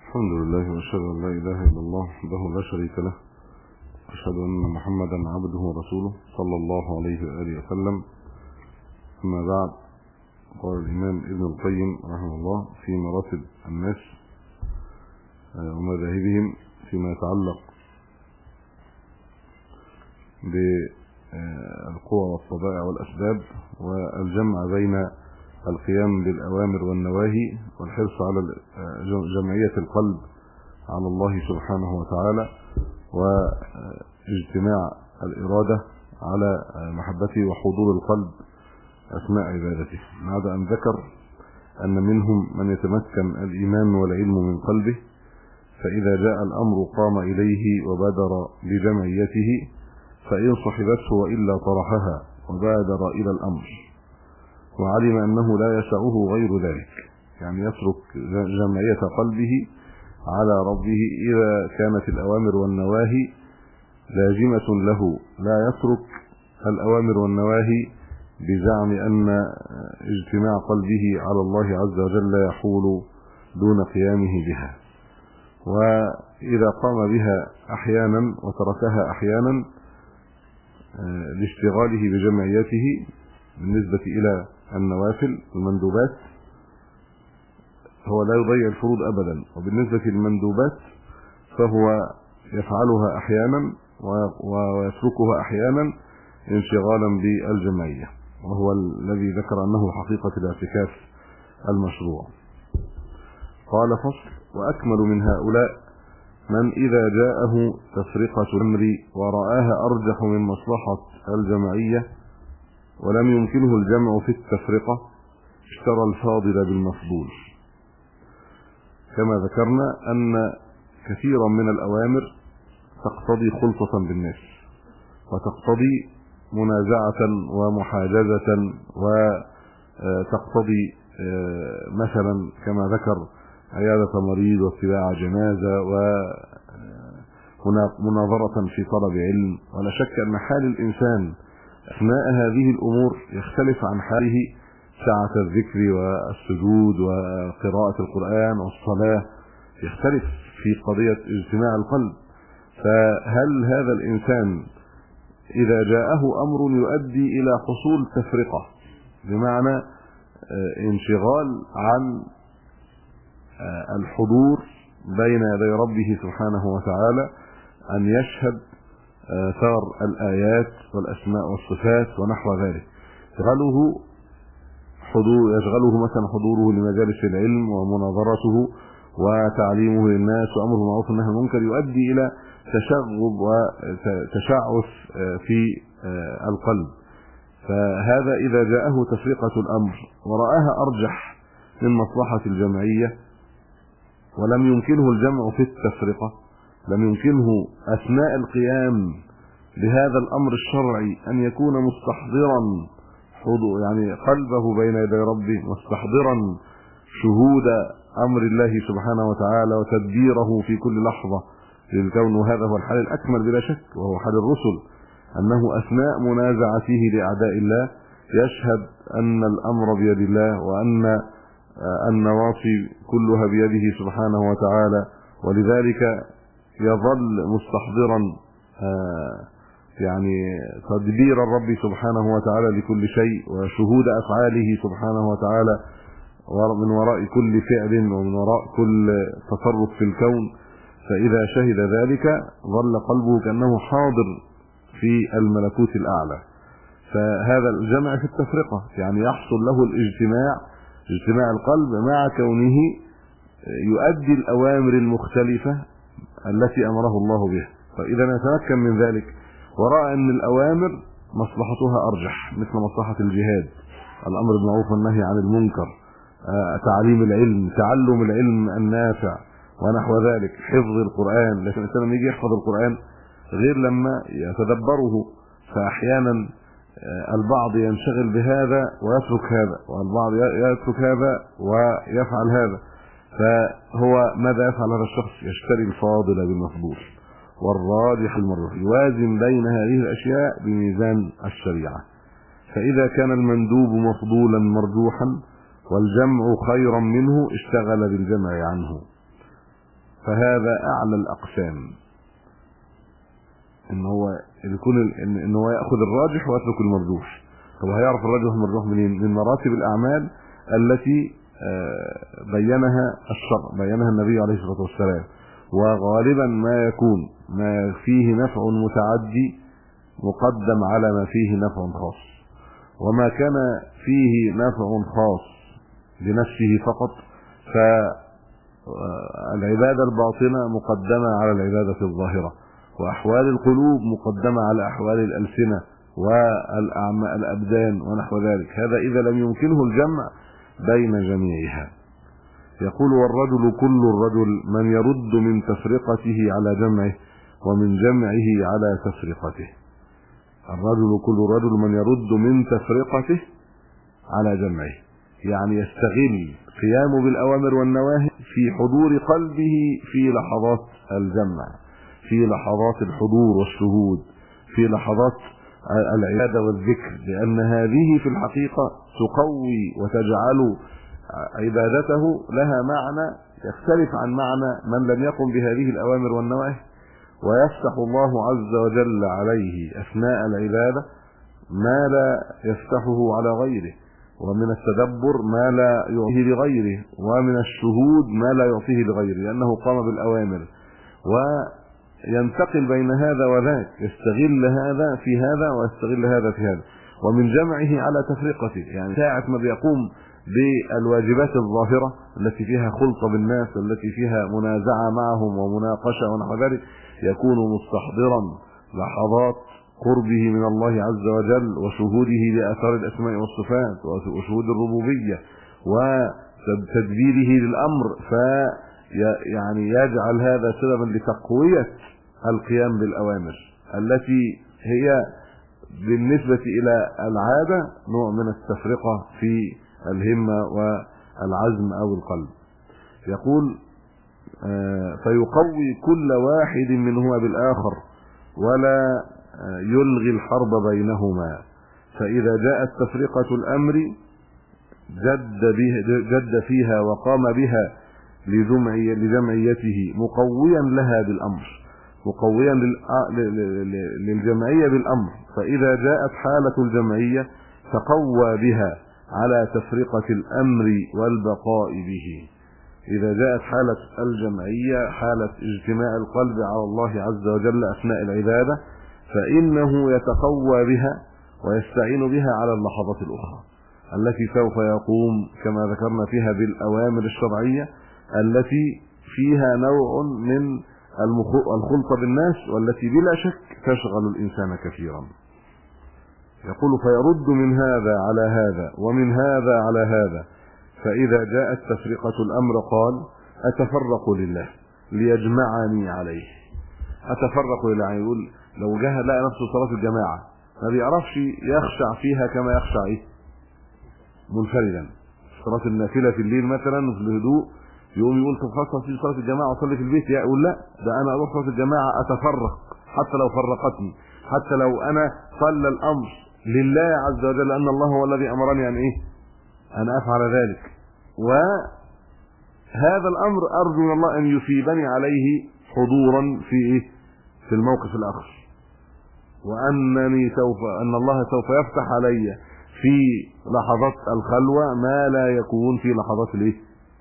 الحمد لله واشهد ان لا اله الا الله وحده لا شريك له واشهد ان محمدا عبده ورسوله صلى الله عليه واله وسلم اما بعد قال الامام ابن القيم رحمه الله في مراتب الناس ومذاهبهم فيما يتعلق بالقوى والطبائع والاسباب والجمع بين القيام بالأوامر والنواهي والحرص على جمعية القلب على الله سبحانه وتعالى واجتماع الإرادة على محبته وحضور القلب أثناء عبادته بعد أن ذكر أن منهم من يتمكن الإيمان والعلم من قلبه فإذا جاء الأمر قام إليه وبادر بجمعيته فإن صحبته وإلا طرحها وبادر إلى الأمر وعلم أنه لا يسعه غير ذلك يعني يترك جمعية قلبه على ربه إذا كانت الأوامر والنواهي لازمة له لا يترك الأوامر والنواهي بزعم أن اجتماع قلبه على الله عز وجل يحول دون قيامه بها وإذا قام بها أحيانا وتركها أحيانا لاشتغاله بجمعيته بالنسبة إلى النوافل المندوبات هو لا يضيع الفروض ابدا وبالنسبه للمندوبات فهو يفعلها احيانا ويتركها احيانا انشغالا بالجمعيه وهو الذي ذكر انه حقيقه الاعتكاف المشروع قال فصل واكمل من هؤلاء من اذا جاءه تفرقه الامر ورآها ارجح من مصلحه الجمعيه ولم يمكنه الجمع في التفرقة اشترى الفاضل بالمفضول كما ذكرنا أن كثيرا من الأوامر تقتضي خلطة بالناس وتقتضي منازعة ومحاجزة وتقتضي مثلا كما ذكر عيادة مريض واتباع جنازة ومناظرة في طلب علم ولا شك أن حال الإنسان اثناء هذه الامور يختلف عن حاله ساعة الذكر والسجود وقراءة القرآن والصلاة يختلف في قضية اجتماع القلب فهل هذا الانسان اذا جاءه امر يؤدي الى حصول تفرقة بمعنى انشغال عن الحضور بين يدي ربه سبحانه وتعالى ان يشهد ثار الآيات والأسماء والصفات ونحو ذلك يشغله حضور يشغله مثلا حضوره لمجالس العلم ومناظرته وتعليمه للناس وأمره بالمعروف والنهي عن المنكر يؤدي إلى تشغب وتشعث في القلب فهذا إذا جاءه تفرقة الأمر ورآها أرجح من مصلحة الجمعية ولم يمكنه الجمع في التفرقة لم يمكنه اثناء القيام بهذا الامر الشرعي ان يكون مستحضرا حضور يعني قلبه بين يدي ربه مستحضرا شهود امر الله سبحانه وتعالى وتدبيره في كل لحظه للكون وهذا هو الحال الاكمل بلا شك وهو حال الرسل انه اثناء منازعته لاعداء الله يشهد ان الامر بيد الله وان النواصي كلها بيده سبحانه وتعالى ولذلك يظل مستحضرا يعني تدبير الرب سبحانه وتعالى لكل شيء وشهود افعاله سبحانه وتعالى من وراء كل فعل ومن وراء كل تصرف في الكون فاذا شهد ذلك ظل قلبه كانه حاضر في الملكوت الاعلى فهذا الجمع في التفرقه يعني يحصل له الاجتماع اجتماع القلب مع كونه يؤدي الاوامر المختلفه التي امره الله بها فاذا نتمكن من ذلك وراى ان الاوامر مصلحتها ارجح مثل مصلحه الجهاد الامر بالمعروف والنهي عن المنكر تعليم العلم تعلم العلم النافع ونحو ذلك حفظ القران لكن الانسان لما يجي يحفظ القران غير لما يتدبره فاحيانا البعض ينشغل بهذا ويترك هذا والبعض يترك هذا ويفعل هذا فهو ماذا يفعل هذا الشخص يشتري الفاضل بالمفضول والراجح المرجوح يوازن بين هذه الاشياء بميزان الشريعه فاذا كان المندوب مفضولا مرجوحا والجمع خيرا منه اشتغل بالجمع عنه فهذا اعلى الاقسام ان هو يكون ان, إن هو ياخذ الراجح ويترك المرجوح طب هيعرف الراجح والمرجوح منين من مراتب الاعمال التي آه، بينها الشرع بينها النبي عليه الصلاه والسلام وغالبا ما يكون ما فيه نفع متعدي مقدم على ما فيه نفع خاص وما كان فيه نفع خاص لنفسه فقط فالعبادة الباطنة مقدمة على العبادة الظاهرة وأحوال القلوب مقدمة على أحوال الألسنة والأبدان ونحو ذلك هذا إذا لم يمكنه الجمع بين جميعها يقول والرجل كل الرجل من يرد من تفرقته على جمعه ومن جمعه على تفرقته الرجل كل رجل من يرد من تفرقته على جمعه يعني يستغل قيامه بالأوامر والنواهي في حضور قلبه في لحظات الجمع في لحظات الحضور والشهود في لحظات العبادة والذكر لأن هذه في الحقيقة تقوي وتجعل عبادته لها معنى يختلف عن معنى من لم يقم بهذه الأوامر والنواهي ويفتح الله عز وجل عليه أثناء العبادة ما لا يفتحه على غيره ومن التدبر ما لا يعطيه لغيره ومن الشهود ما لا يعطيه لغيره لأنه قام بالأوامر وينتقل بين هذا وذاك يستغل هذا في هذا ويستغل هذا في هذا ومن جمعه على تفرقته يعني ساعة ما بيقوم بالواجبات الظاهرة التي فيها خلطة بالناس التي فيها منازعة معهم ومناقشة ونحو ذلك يكون مستحضرا لحظات قربه من الله عز وجل وشهوده لآثار الأسماء والصفات وشهود الربوبية وتدبيره للأمر ف يعني يجعل هذا سببا لتقوية القيام بالأوامر التي هي بالنسبة إلى العادة نوع من التفرقة في الهمة والعزم أو القلب يقول آه، فيقوي كل واحد منهما بالآخر ولا آه، يلغي الحرب بينهما فإذا جاءت تفرقة الأمر جد, به جد فيها وقام بها لجمعي لجمعيته مقويا لها بالأمر مقويا للجمعية بالأمر فإذا جاءت حالة الجمعية تقوى بها على تفرقة الأمر والبقاء به إذا جاءت حالة الجمعية حالة اجتماع القلب على الله عز وجل أثناء العبادة فإنه يتقوى بها ويستعين بها على اللحظات الأخرى التي سوف يقوم كما ذكرنا فيها بالأوامر الشرعية التي فيها نوع من الخلطة بالناس والتي بلا شك تشغل الإنسان كثيرا يقول فيرد من هذا على هذا ومن هذا على هذا فإذا جاءت تفرقة الأمر قال أتفرق لله ليجمعني عليه أتفرق لله يقول لو جه لقى نفسه صلاة الجماعة ما بيعرفش يخشع فيها كما يخشع ايه منفردا صلاة النافلة في الليل مثلا في الهدوء يقوم يقول طب خلاص في صلاة الجماعة واصلي في البيت يقول لا ده انا اروح صلاة الجماعة اتفرق حتى لو فرقتني حتى لو انا صلى الامر لله عز وجل لان الله هو الذي امرني ان ايه ان افعل ذلك وهذا الامر ارجو من الله ان يثيبني عليه حضورا في ايه في الموقف الاخر وانني سوف ان الله سوف يفتح علي في لحظات الخلوه ما لا يكون في لحظات الايه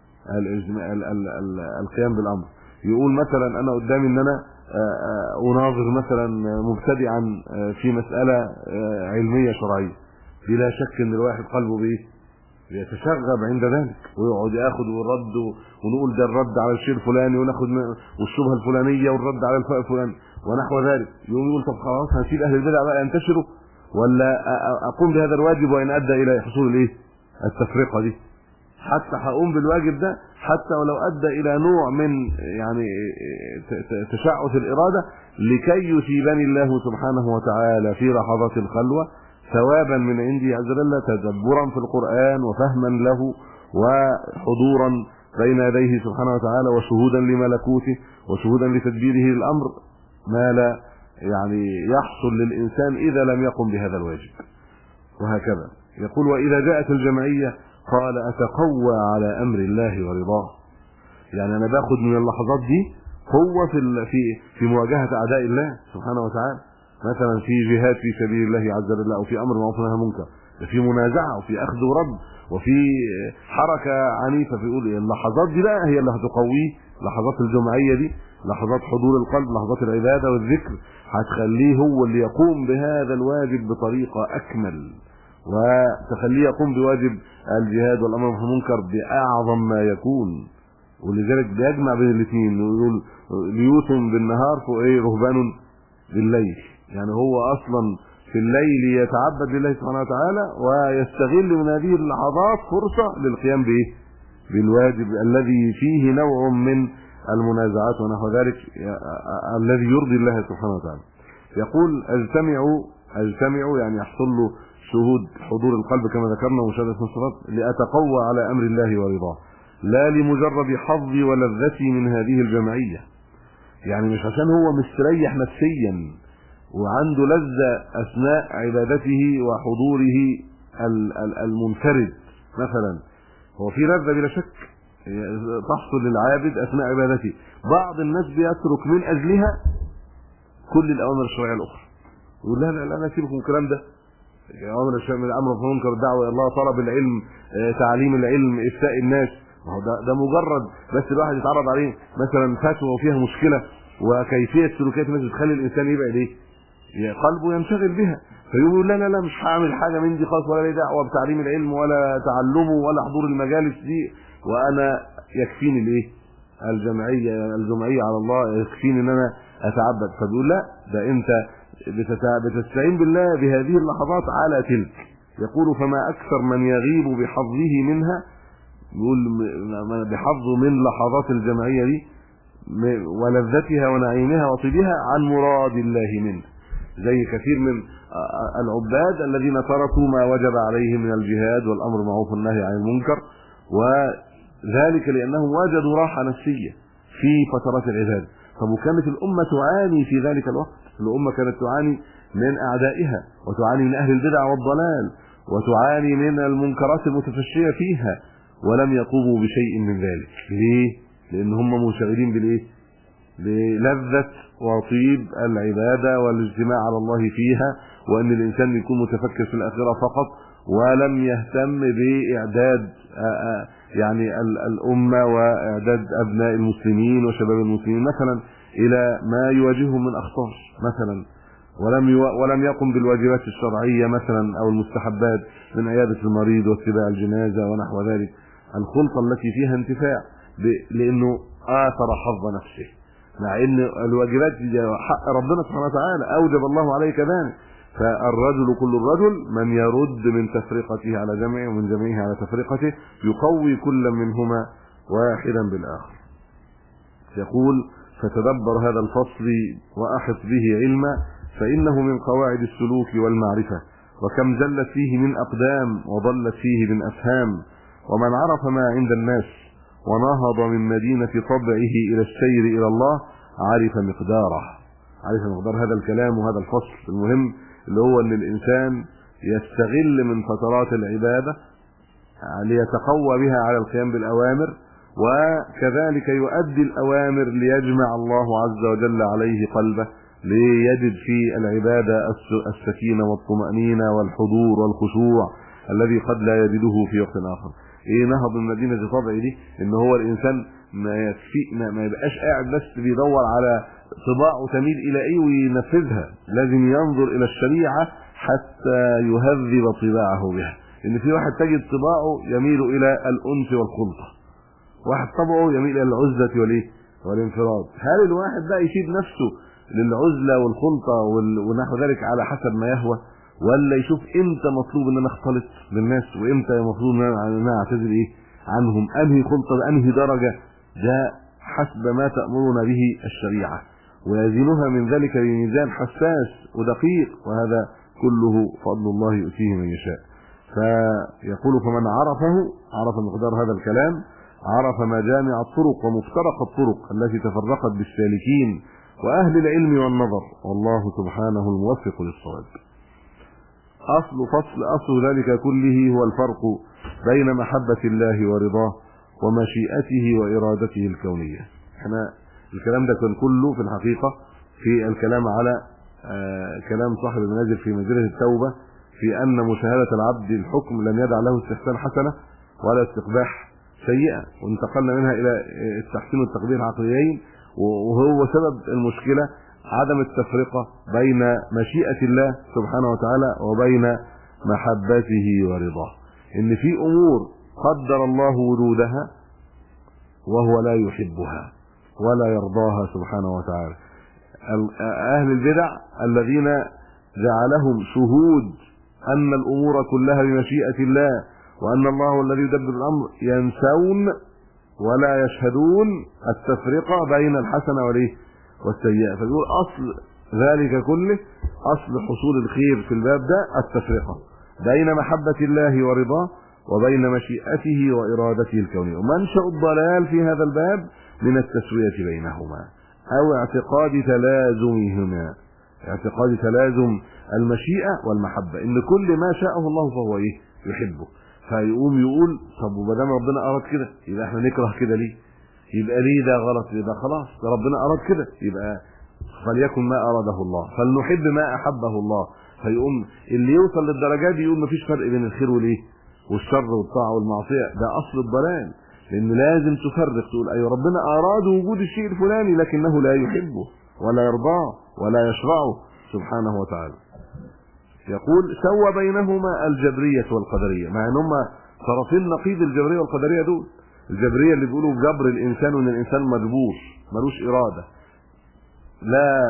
القيام بالامر يقول مثلا انا قدامي ان انا اناظر مثلا مبتدئا في مساله علميه شرعيه بلا شك ان الواحد قلبه بايه يتشغب عند ذلك ويقعد ياخد والرد ونقول ده الرد على الشيء الفلاني وناخد والشبهه الفلانيه والرد على الفئه الفلاني ونحو ذلك يقوم يقول طب خلاص هسيب اهل البدع بقى ينتشروا ولا اقوم بهذا الواجب وان ادى الى حصول الايه التفرقه دي حتى هقوم بالواجب ده حتى ولو ادى الى نوع من يعني تشعث الاراده لكي يثيبني الله سبحانه وتعالى في لحظات الخلوه ثوابا من عندي عز وجل تدبرا في القران وفهما له وحضورا بين يديه سبحانه وتعالى وشهودا لملكوته وشهودا لتدبيره للامر ما لا يعني يحصل للانسان اذا لم يقم بهذا الواجب وهكذا يقول واذا جاءت الجمعيه قال اتقوى على امر الله ورضاه يعني انا باخد من اللحظات دي قوه في في في مواجهه اعداء الله سبحانه وتعالى مثلا في جهاد في سبيل الله عز وجل او في امر معروف ونهي منكر في منازعه وفي اخذ ورد وفي حركه عنيفه في يقول اللحظات دي بقى هي اللي هتقويه لحظات الجمعيه دي لحظات حضور القلب لحظات العباده والذكر هتخليه هو اللي يقوم بهذا الواجب بطريقه اكمل وتخليه يقوم بواجب الجهاد والامر بالمنكر باعظم ما يكون ولذلك بيجمع بين الاثنين يقول بيوت بالنهار وايه رهبان بالليل يعني هو اصلا في الليل يتعبد لله سبحانه وتعالى ويستغل من هذه اللحظات فرصه للقيام بايه بالواجب الذي فيه نوع من المنازعات ونحو ذلك الذي يرضي الله سبحانه وتعالى يقول اجتمع اجتمع يعني يحصل له شهود حضور القلب كما ذكرنا ومشاهده الصلاه لاتقوى على امر الله ورضاه لا لمجرد حظي ولذتي من هذه الجمعيه يعني مش عشان هو مستريح نفسيا وعنده لذة أثناء عبادته وحضوره المنفرد مثلا هو في لذة بلا شك تحصل للعابد أثناء عبادته بعض الناس بيترك من أجلها كل الأوامر الشرعية الأخرى يقول لا لا لا أنا سيبكم الكلام ده أوامر الشرع من الأمر بالمنكر الدعوة إلى الله طلب العلم تعليم العلم إفتاء الناس ما هو ده, ده مجرد بس الواحد يتعرض عليه مثلا فتوى وفيها مشكلة وكيفية سلوكيات الناس بتخلي الإنسان يبعد إيه قلبه ينشغل بها فيقول لا لا لا مش هعمل حاجه من دي خالص ولا لي دعوه بتعليم العلم ولا تعلمه ولا حضور المجالس دي وانا يكفيني الايه الجمعيه الجمعيه على الله يكفيني ان انا اتعبد فبيقول لا ده انت بتستعين بالله بهذه اللحظات على تلك يقول فما اكثر من يغيب بحظه منها يقول بحظه من لحظات الجمعيه دي ولذتها ونعيمها وطيبها عن مراد الله منه زي كثير من العباد الذين تركوا ما وجب عليهم من الجهاد والامر بالمعروف والنهي عن المنكر وذلك لانهم وجدوا راحه نفسيه في فترات العباده طب وكانت الامه تعاني في ذلك الوقت الامه كانت تعاني من اعدائها وتعاني من اهل البدع والضلال وتعاني من المنكرات المتفشيه فيها ولم يقوموا بشيء من ذلك ليه لان هم منشغلين بالايه بلذة وطيب العبادة والاجتماع على الله فيها وأن الإنسان يكون متفكر في الآخرة فقط ولم يهتم بإعداد يعني الأمة وإعداد أبناء المسلمين وشباب المسلمين مثلا إلى ما يواجههم من أخطار مثلا ولم ولم يقم بالواجبات الشرعية مثلا أو المستحبات من عيادة المريض واتباع الجنازة ونحو ذلك الخلطة التي فيها انتفاع لأنه آثر حظ نفسه مع ان الواجبات دي حق ربنا سبحانه وتعالى اوجب الله عليه كذلك فالرجل كل الرجل من يرد من تفرقته على جمعه ومن جمعه على تفرقته يقوي كل منهما واحدا بالاخر يقول فتدبر هذا الفصل واحط به علما فانه من قواعد السلوك والمعرفه وكم زلت فيه من اقدام وضلت فيه من افهام ومن عرف ما عند الناس ونهض من مدينة طبعه إلى السير إلى الله عرف مقداره عرف مقدار هذا الكلام وهذا الفصل المهم اللي هو أن الإنسان يستغل من فترات العبادة ليتقوى بها على القيام بالأوامر وكذلك يؤدي الأوامر ليجمع الله عز وجل عليه قلبه ليجد في العبادة السكينة والطمأنينة والحضور والخشوع الذي قد لا يجده في وقت آخر ايه نهض المدينه طبع دي ان هو الانسان ما يكفي ما, ما يبقاش قاعد بس بيدور على طباعه تميل الى ايه وينفذها لازم ينظر الى الشريعه حتى يهذب طباعه بها ان في واحد تجد طباعه يميل الى الانس والخلطه واحد طبعه يميل الى العزله والايه والانفراد هل الواحد بقى يسيب نفسه للعزله والخلطه ونحو ذلك على حسب ما يهوى ولا يشوف امتى مطلوب ان انا اختلط بالناس وامتى مطلوب ان انا اعتذر ايه عنهم انهي خلطه بانهي درجه ده حسب ما تامرنا به الشريعه ويزينها من ذلك بميزان حساس ودقيق وهذا كله فضل الله يؤتيه من يشاء فيقول فمن عرفه عرف مقدار هذا الكلام عرف مجامع الطرق ومفترق الطرق التي تفرقت بالسالكين واهل العلم والنظر والله سبحانه الموفق للصواب اصل فصل اصل ذلك كله هو الفرق بين محبة الله ورضاه ومشيئته وإرادته الكونية احنا الكلام ده كان كله في الحقيقة في الكلام على آه كلام صاحب المنازل في منزلة التوبة في أن مشاهدة العبد الحكم لم يدع له استحسان حسنة ولا استقباح سيئة وانتقلنا منها إلى التحسين والتقدير العقليين وهو سبب المشكلة عدم التفرقة بين مشيئة الله سبحانه وتعالى وبين محبته ورضاه ان في امور قدر الله ورودها وهو لا يحبها ولا يرضاها سبحانه وتعالى اهل البدع الذين جعلهم شهود ان الامور كلها بمشيئه الله وان الله هو الذي يدبر الامر ينسون ولا يشهدون التفرقه بين الحسنه والايه والسيئه فيقول اصل ذلك كله اصل حصول الخير في الباب ده التفرقه بين محبه الله ورضاه وبين مشيئته وارادته الكونيه ومنشا الضلال في هذا الباب من التسويه بينهما او اعتقاد تلازمهما اعتقاد تلازم المشيئه والمحبه ان كل ما شاءه الله فهو ايه يحبه فيقوم يقول طب وما دام ربنا اراد كده يبقى احنا نكره كده ليه يبقى ليه ده غلط يبقى خلاص ده ربنا اراد كده يبقى فليكن ما اراده الله فلنحب ما احبه الله فيقوم اللي يوصل للدرجات دي يقول مفيش فرق بين الخير والايه والشر والطاعه والمعصيه ده اصل الضلال لان لازم تفرق تقول ايوه ربنا اراد وجود الشيء الفلاني لكنه لا يحبه ولا يرضاه ولا يشرعه سبحانه وتعالى يقول سوى بينهما الجبريه والقدريه مع ان هم طرفين نقيض الجبريه والقدريه دول الجبريه اللي بيقولوا جبر الانسان وان الانسان مجبور ملوش اراده لا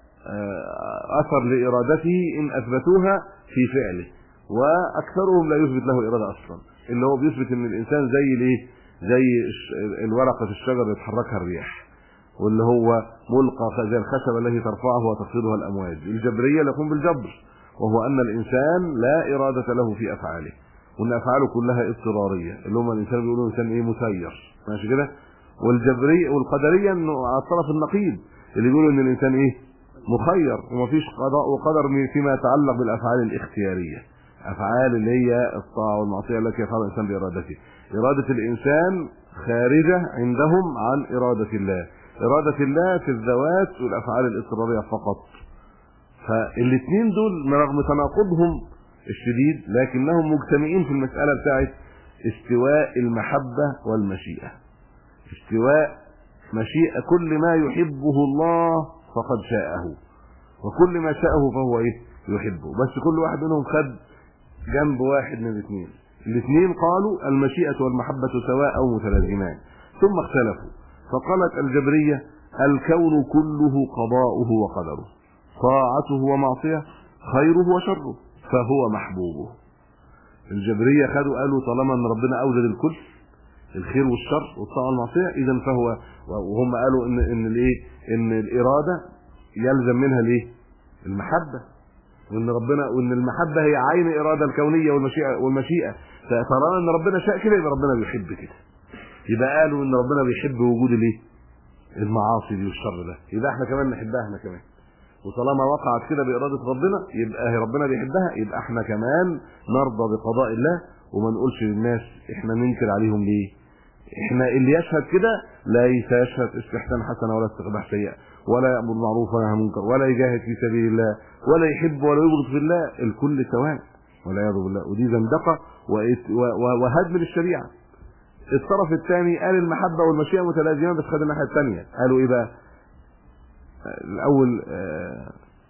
اثر لارادته ان اثبتوها في فعله واكثرهم لا يثبت له اراده اصلا اللي هو بيثبت ان الانسان زي الايه زي الورقه في الشجر اللي تحركها الرياح واللي هو ملقى زي الخشبه التي ترفعه وتخفضها الامواج الجبريه اللي يقوم بالجبر وهو ان الانسان لا اراده له في افعاله وان افعاله كلها اضطراريه اللي هم الانسان بيقولوا الانسان ايه مسير ماشي كده والجبريه والقدريه انه على الطرف النقيض اللي بيقولوا ان الانسان ايه مخير ومفيش قضاء وقدر فيما يتعلق بالافعال الاختياريه افعال اللي هي الطاعه والمعصيه التي يفعلها الانسان بارادته اراده الانسان خارجه عندهم عن اراده الله اراده الله في الذوات والافعال الاضطراريه فقط فالاثنين دول رغم تناقضهم الشديد لكنهم مجتمعين في المساله بتاعت استواء المحبه والمشيئه استواء مشيئه كل ما يحبه الله فقد شاءه وكل ما شاءه فهو ايه يحبه بس كل واحد منهم خد جنب واحد من الاثنين الاثنين قالوا المشيئه والمحبه سواء او متلازمان ثم اختلفوا فقالت الجبريه الكون كله قضاؤه وقدره طاعته ومعصيه خيره وشره فهو محبوبه الجبريه خدوا قالوا طالما ان ربنا اوجد الكل الخير والشر والطاعه والمعصيه اذا فهو وهم قالوا ان ان الايه ان الاراده يلزم منها الايه المحبه وان ربنا وان المحبه هي عين الاراده الكونيه والمشيئه والمشيئه فطالما ان ربنا شاء كده يبقى ربنا بيحب كده يبقى قالوا ان ربنا بيحب وجود الايه المعاصي دي والشر ده يبقى احنا كمان نحبها احنا كمان وطالما وقعت كده باراده ربنا يبقى ربنا بيحبها يبقى احنا كمان نرضى بقضاء الله وما نقولش للناس احنا ننكر عليهم ليه احنا اللي يشهد كده ليس يشهد استحسان حسنه ولا استقباح سيئه ولا يامر بالمعروف ولا ينهى منكر ولا يجاهد في سبيل الله ولا يحب ولا يبغض في الله الكل سواء والعياذ بالله ودي زندقه وهدم للشريعه الطرف الثاني قال المحبه والمشيئه متلازمه بس خد الناحيه الثانيه قالوا ايه بقى الاول آه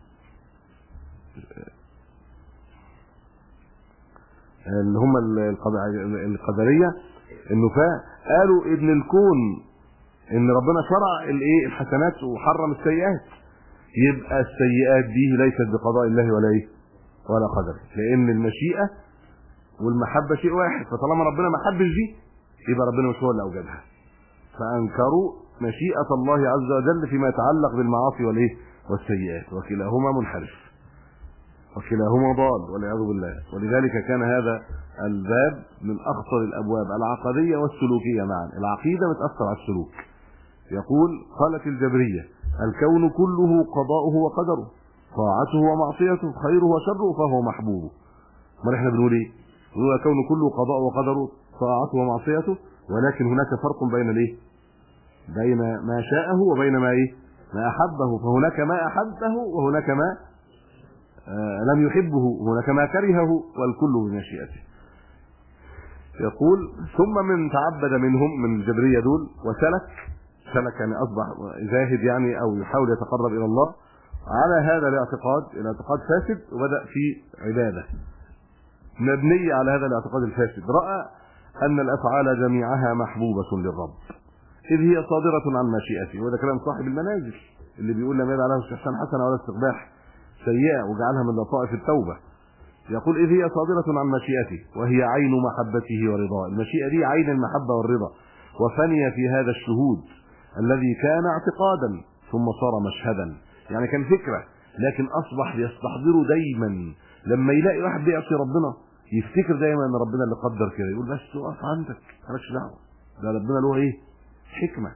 اللي هم القدريه النفاة قالوا ان الكون ان ربنا شرع الايه الحسنات وحرم السيئات يبقى السيئات دي ليست بقضاء الله ولا ايه ولا قدره لان المشيئه والمحبه شيء واحد فطالما ربنا ما حبش دي يبقى ربنا مش هو اللي اوجدها فانكروا مشيئه الله عز وجل فيما يتعلق بالمعاصي والايه والسيئات وكلاهما منحرف وكلاهما ضال والعياذ بالله ولذلك كان هذا الباب من اخطر الابواب العقديه والسلوكيه معا العقيده بتاثر على السلوك يقول قالت الجبريه الكون كله قضاؤه وقدره طاعته ومعصيته خيره وشره فهو محبوبه ما احنا بنقول ايه بنقول الكون كله قضاء وقدره طاعته ومعصيته ولكن هناك فرق بين الايه بين ما شاءه وبين ما ايه ما احبه فهناك ما احبه وهناك ما آه لم يحبه هناك ما كرهه والكل بمشيئته يقول ثم من تعبد منهم من الجبريه دول وسلك سلك يعني اصبح زاهد يعني او يحاول يتقرب الى الله على هذا الاعتقاد الاعتقاد فاسد وبدا في عباده مبنيه على هذا الاعتقاد الفاسد راى ان الافعال جميعها محبوبه للرب اذ هي صادره عن مشيئته وده كلام صاحب المنازل اللي بيقول لم يجعل له استحسان حسنه ولا استقباح سيئه وجعلها من لطائف التوبه يقول اذ هي صادره عن مشيئته وهي عين محبته ورضاه المشيئه دي عين المحبه والرضا وفني في هذا الشهود الذي كان اعتقادا ثم صار مشهدا يعني كان فكره لكن اصبح يستحضره دايما لما يلاقي واحد بيعصي ربنا يفتكر دايما ان ربنا اللي قدر كده يقول بس اقف عندك مالكش دعوه ده ربنا له ايه حكمه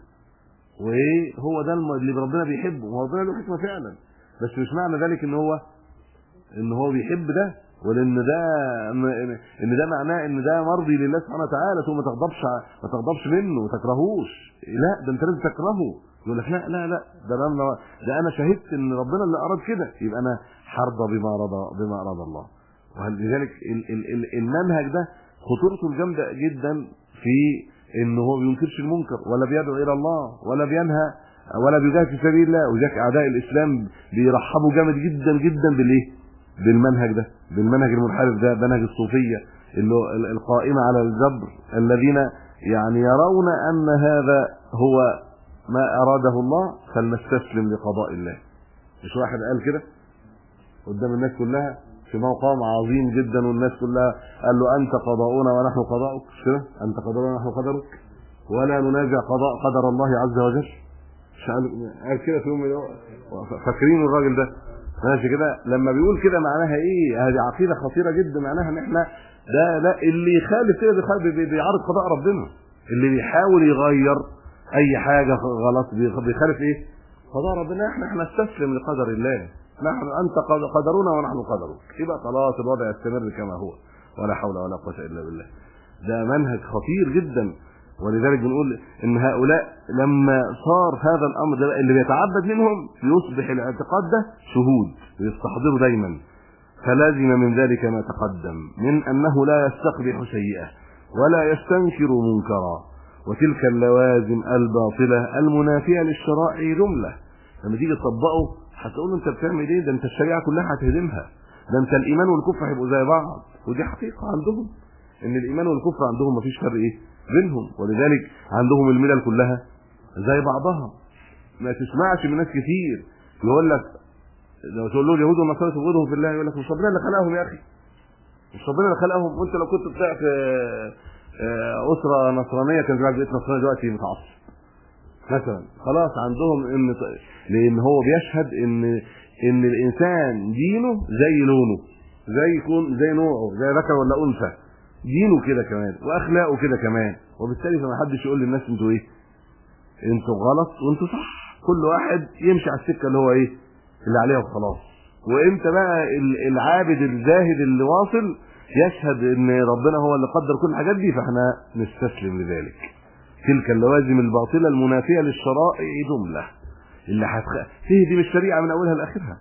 وايه هو ده اللي ربنا بيحبه وربنا له حكمه فعلا بس مش معنى ذلك ان هو ان هو بيحب ده ولان ده ان ده معناه ان ده مرضي لله سبحانه وتعالى ثم ما تغضبش ما تغضبش منه وما تكرهوش لا ده انت لازم تكرهه يقول لك لا لا لا ده انا ده انا شهدت ان ربنا اللي اراد كده يبقى انا هرضى بما رضى بما اراد الله ولذلك المنهج ده خطورته الجامده جدا في ان هو ما بينكرش المنكر ولا بيدعو الى الله ولا بينهى ولا بيجاهد في سبيل الله وذاك اعداء الاسلام بيرحبوا جامد جدا جدا بالايه بالمنهج ده بالمنهج المنحرف ده منهج الصوفيه اللي هو القائمه على الجبر الذين يعني يرون ان هذا هو ما اراده الله فلنستسلم لقضاء الله مش واحد قال كده قدام الناس كلها في مقام عظيم جدا والناس كلها قال له انت قضاؤنا ونحن قضاؤك مش كده انت قدرنا ونحن قدرك ولا ننازع قضاء قدر الله عز وجل مش قال كده في يوم فاكرين الراجل ده ماشي كده لما بيقول كده معناها ايه هذه عقيده خطيره جدا معناها ان احنا ده لا اللي يخالف كده بيعارض قضاء ربنا اللي بيحاول يغير اي حاجه غلط بيخالف ايه قضاء ربنا احنا احنا نستسلم لقدر الله نحن انت قدرنا ونحن قدرك يبقى خلاص الوضع يستمر كما هو ولا حول ولا قوه الا بالله ده منهج خطير جدا ولذلك بنقول ان هؤلاء لما صار هذا الامر ده اللي بيتعبد منهم يصبح الاعتقاد ده شهود ويستحضره دايما فلازم من ذلك ما تقدم من انه لا يستقبح سيئه ولا يستنكر منكرا وتلك اللوازم الباطله المنافيه للشرائع جمله لما تيجي تطبقه هتقول له انت بتعمل ايه ده انت الشريعه كلها هتهدمها ده انت الايمان والكفر هيبقوا زي بعض ودي حقيقه عندهم ان الايمان والكفر عندهم مفيش فرق ايه بينهم ولذلك عندهم الملل كلها زي بعضها ما تسمعش من ناس كتير يقول لك لو تقول له اليهود والنصارى تبغضهم في الله يقول لك مش ربنا اللي خلقهم يا اخي مش ربنا اللي خلقهم وانت لو كنت طلعت اسره نصرانيه كان زمان بقيت نصراني دلوقتي متعصب مثلا خلاص عندهم ان لان هو بيشهد ان ان الانسان دينه زي لونه زي يكون زي نوعه زي ذكر ولا انثى دينه كده كمان واخلاقه كده كمان وبالتالي فما حدش يقول للناس انتوا ايه انتوا غلط وانتوا صح كل واحد يمشي على السكه اللي هو ايه اللي عليها وخلاص وامتى بقى العابد الزاهد اللي واصل يشهد ان ربنا هو اللي قدر كل الحاجات دي فاحنا نستسلم لذلك تلك اللوازم الباطله المنافيه للشرائع جمله اللي هتخ... تهدم الشريعه من اولها لاخرها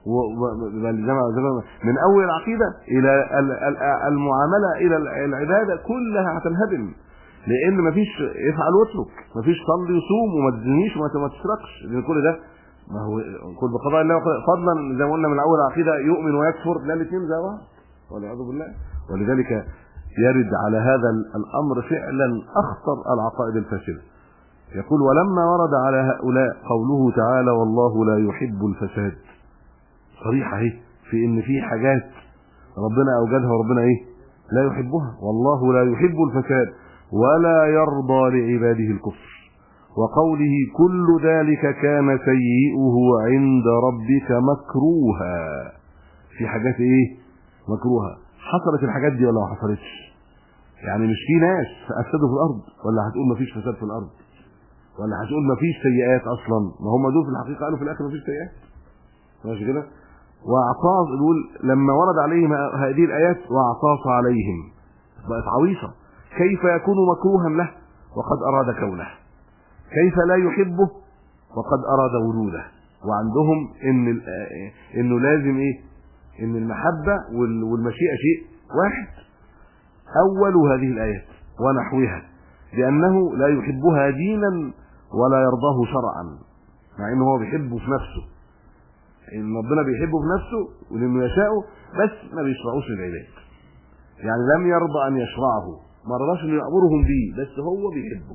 من اول العقيده الى المعامله الى العباده كلها هتنهدم لان مفيش افعل واترك مفيش صلي وصوم وما تزنيش وما تسرقش لان كل ده ما هو كل بقضاء الله فضلا زي ما قلنا من اول العقيده يؤمن ويكفر لا الاثنين زي بعض والعياذ بالله ولذلك يرد على هذا الامر فعلا اخطر العقائد الفاسده يقول ولما ورد على هؤلاء قوله تعالى والله لا يحب الفساد صريحه اهي في ان في حاجات ربنا اوجدها وربنا ايه لا يحبها والله لا يحب الفساد ولا يرضى لعباده الكفر وقوله كل ذلك كان سيئه عند ربك مكروها في حاجات ايه مكروهه حصلت الحاجات دي ولا ما حصلتش يعني مش في ناس افسدوا في الارض ولا هتقول ما فيش فساد في الارض ولا هتقول ما فيش سيئات اصلا ما هم دول في الحقيقه قالوا في الاخر ما فيش سيئات ماشي كده واعطاس يقول لما ورد عليهم هذه الايات واعطاس عليهم بقت عويصه كيف يكون مكروها له وقد اراد كونه كيف لا يحبه وقد اراد وجوده وعندهم ان انه لازم ايه ان المحبه والمشيئه شيء واحد اول هذه الايات ونحوها لانه لا يحبها دينا ولا يرضاه شرعا مع انه هو بيحبه في نفسه ان ربنا بيحبه في نفسه ولانه يشاءه بس ما بيشرعوش للعباد يعني لم يرضى ان يشرعه ما رضاش انه يامرهم بيه بس هو بيحبه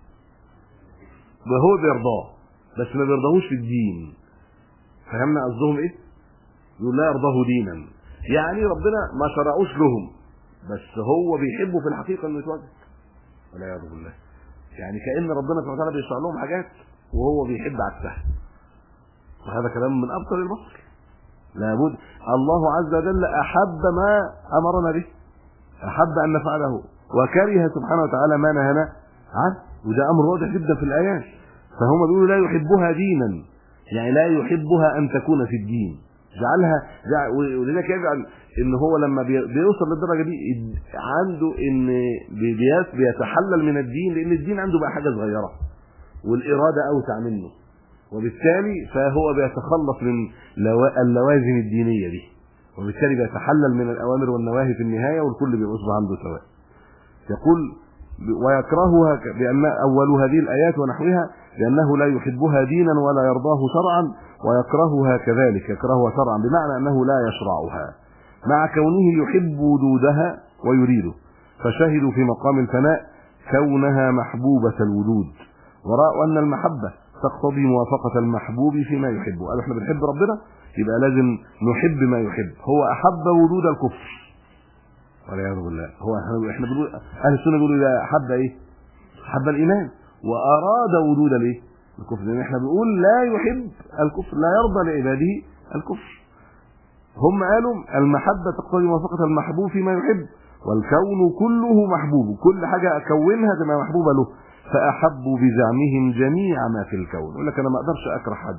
وهو بيرضاه بس ما بيرضاهوش في الدين فهمنا قصدهم ايه يقول لا يرضاه دينا يعني ربنا ما شرعوش لهم بس هو بيحبه في الحقيقه انه يتوجه والعياذ بالله يعني كان ربنا سبحانه وتعالى بيشرع لهم حاجات وهو بيحب عكسها وهذا كلام من ابطل البصر لابد الله عز وجل احب ما امرنا به احب ان نفعله وكره سبحانه وتعالى ما نهانا عنه وده امر واضح جدا في الايات فهم بيقولوا لا يحبها دينا يعني لا يحبها ان تكون في الدين جعلها جعل ولذلك يجعل ان هو لما بيوصل للدرجه دي عنده ان بيتحلل من الدين لان الدين عنده بقى حاجه صغيره والاراده اوسع منه وبالتالي فهو بيتخلص من اللوازم الدينيه دي وبالتالي بيتحلل من الاوامر والنواهي في النهايه والكل بيصبح عنده سواء يقول ويكرهها بان اول هذه الايات ونحوها لانه لا يحبها دينا ولا يرضاه شرعا ويكرهها كذلك يكرهها شرعا بمعنى انه لا يشرعها مع كونه يحب وجودها ويريده فشهدوا في مقام الفناء كونها محبوبة الوجود ورأوا أن المحبة تقتضي موافقة المحبوب فيما يحبه قالوا احنا بنحب ربنا يبقى لازم نحب ما يحب هو أحب وجود الكفر والعياذ بالله هو احنا بنقول اهل السنه بيقولوا اذا احب ايه؟ احب الايمان واراد وجود الايه؟ الكفر لان احنا بنقول لا يحب الكفر لا يرضى لعباده الكفر هم قالوا المحبه تقتضي موافقه المحبوب فيما يحب والكون كله محبوب كل حاجه اكونها تبقى محبوبه له فاحبوا بزعمهم جميع ما في الكون يقول لك انا ما اقدرش اكره حد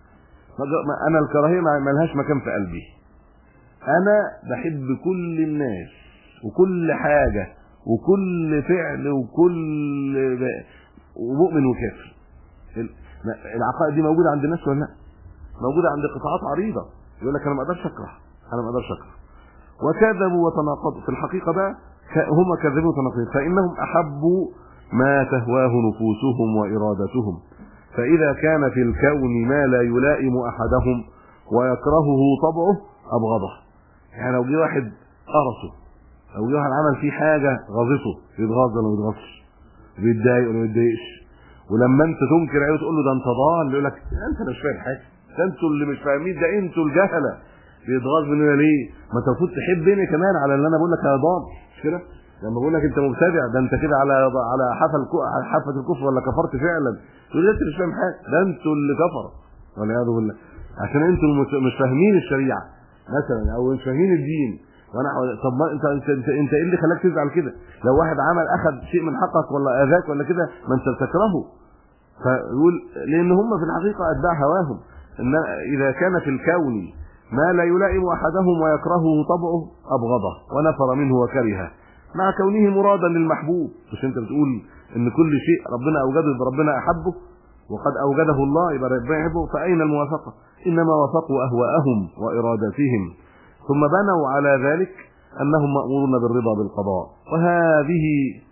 انا الكراهيه ما لهاش مكان في قلبي انا بحب كل الناس وكل حاجة وكل فعل وكل ومؤمن وكافر العقائد دي موجودة عند الناس ولا لا؟ موجودة عند قطاعات عريضة يقول لك أنا ما أقدرش أكره أنا ما أقدرش أكره وكذبوا وتناقضوا في الحقيقة بقى هم كذبوا وتناقضوا فإنهم أحبوا ما تهواه نفوسهم وإرادتهم فإذا كان في الكون ما لا يلائم أحدهم ويكرهه طبعه أبغضه يعني لو جه واحد قرصه او جه واحد عمل فيه حاجه غاظته يتغاظ ولا ما يتغاظش بيتضايق ولا ما يتضايقش ولما انت تنكر عليه وتقول له ده انت ضال يقول لك انت مش فاهم حاجه ده انتوا اللي مش فاهمين ده انتوا الجهله بيتغاظ مننا ليه؟ ما انت المفروض تحبني كمان على اللي انا بقول لك يا ضال مش كده؟ لما بقول لك انت مبتدع ده انت كده على على حفل حافه الكفر ولا كفرت فعلا تقول انت مش فاهم حاجه ده انتوا اللي كفروا والعياذ بالله عشان انتوا مش فاهمين الشريعه مثلا او مش فاهمين الدين وانا طب ما انت انت انت, انت ايه اللي خلاك تزعل كده لو واحد عمل اخذ شيء من حقك ولا اذاك ولا كده ما انت بتكرهه فيقول لان هم في الحقيقه اتباع هواهم ان اذا كان في الكون ما لا يلائم احدهم ويكرهه طبعه ابغضه ونفر منه وكرهه مع كونه مرادا للمحبوب مش انت بتقول ان كل شيء ربنا اوجده يبقى ربنا احبه وقد اوجده الله يبقى ربنا يحبه فاين الموافقه انما وافقوا اهواءهم واراداتهم ثم بنوا على ذلك انهم مامورون بالرضا بالقضاء وهذه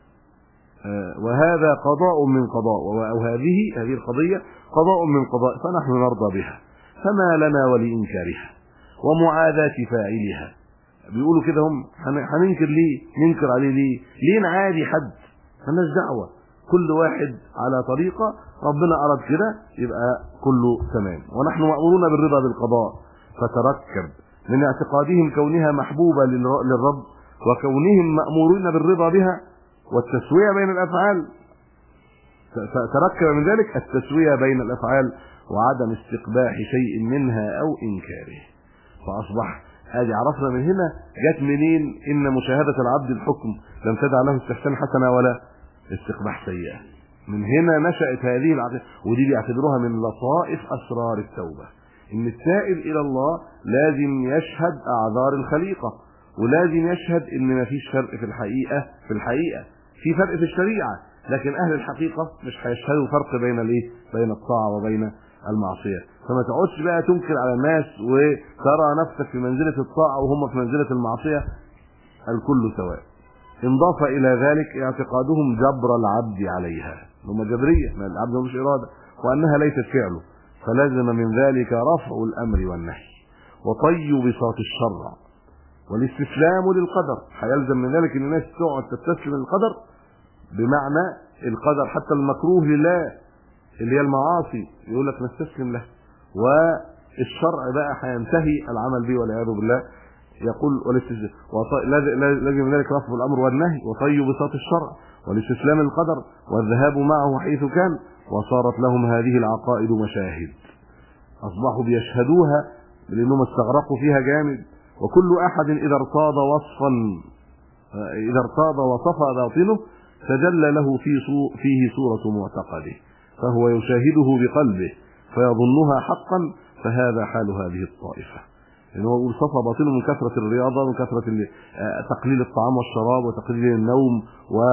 وهذا قضاء من قضاء وهذه هذه القضيه قضاء من قضاء فنحن نرضى بها فما لنا ولانكارها ومعاداه فاعلها بيقولوا كده هم هننكر ليه ننكر عليه ليه ليه نعادي حد مالناش دعوه كل واحد على طريقه ربنا اراد كده يبقى كله تمام ونحن مامورون بالرضا بالقضاء فتركب من اعتقادهم كونها محبوبه للرب وكونهم مامورين بالرضا بها والتسويه بين الافعال تركب من ذلك التسويه بين الافعال وعدم استقباح شيء منها او انكاره فاصبح هذه عرفنا من هنا جت منين ان مشاهده العبد الحكم لم تدع له استحسان حسنه ولا استقباح سيئه من هنا نشأت هذه العقيدة ودي بيعتبروها من لطائف أسرار التوبة إن السائل إلى الله لازم يشهد أعذار الخليقة ولازم يشهد إن مفيش فرق في الحقيقة في الحقيقة في فرق في الشريعه لكن اهل الحقيقه مش هيشهدوا فرق بين الايه بين الطاعه وبين المعصيه فما تقعدش بقى تنكر على الناس وترى نفسك في منزله الطاعه وهم في منزله المعصيه الكل سواء انضاف الى ذلك اعتقادهم جبر العبد عليها هم جبريه ما العبد مش اراده وانها ليست فعله فلازم من ذلك رفع الامر والنهي وطي بساط الشرع والاستسلام للقدر هيلزم من ذلك ان الناس تقعد تستسلم للقدر بمعنى القدر حتى المكروه لله اللي هي المعاصي يقول لك نستسلم له والشرع بقى هينتهي العمل به والعياذ بالله يقول والاستسلام لازم من ذلك رفع الامر والنهي وطي بساط الشرع والاستسلام للقدر والذهاب معه حيث كان وصارت لهم هذه العقائد مشاهد اصبحوا بيشهدوها لانهم استغرقوا فيها جامد وكل احد اذا ارتاض وصفا اذا ارتاض وصفى باطنه تجلى له في فيه صورة معتقده فهو يشاهده بقلبه فيظنها حقا فهذا حال هذه الطائفة ان هو يقول صفى باطنه من كثرة الرياضة من كثرة تقليل الطعام والشراب وتقليل النوم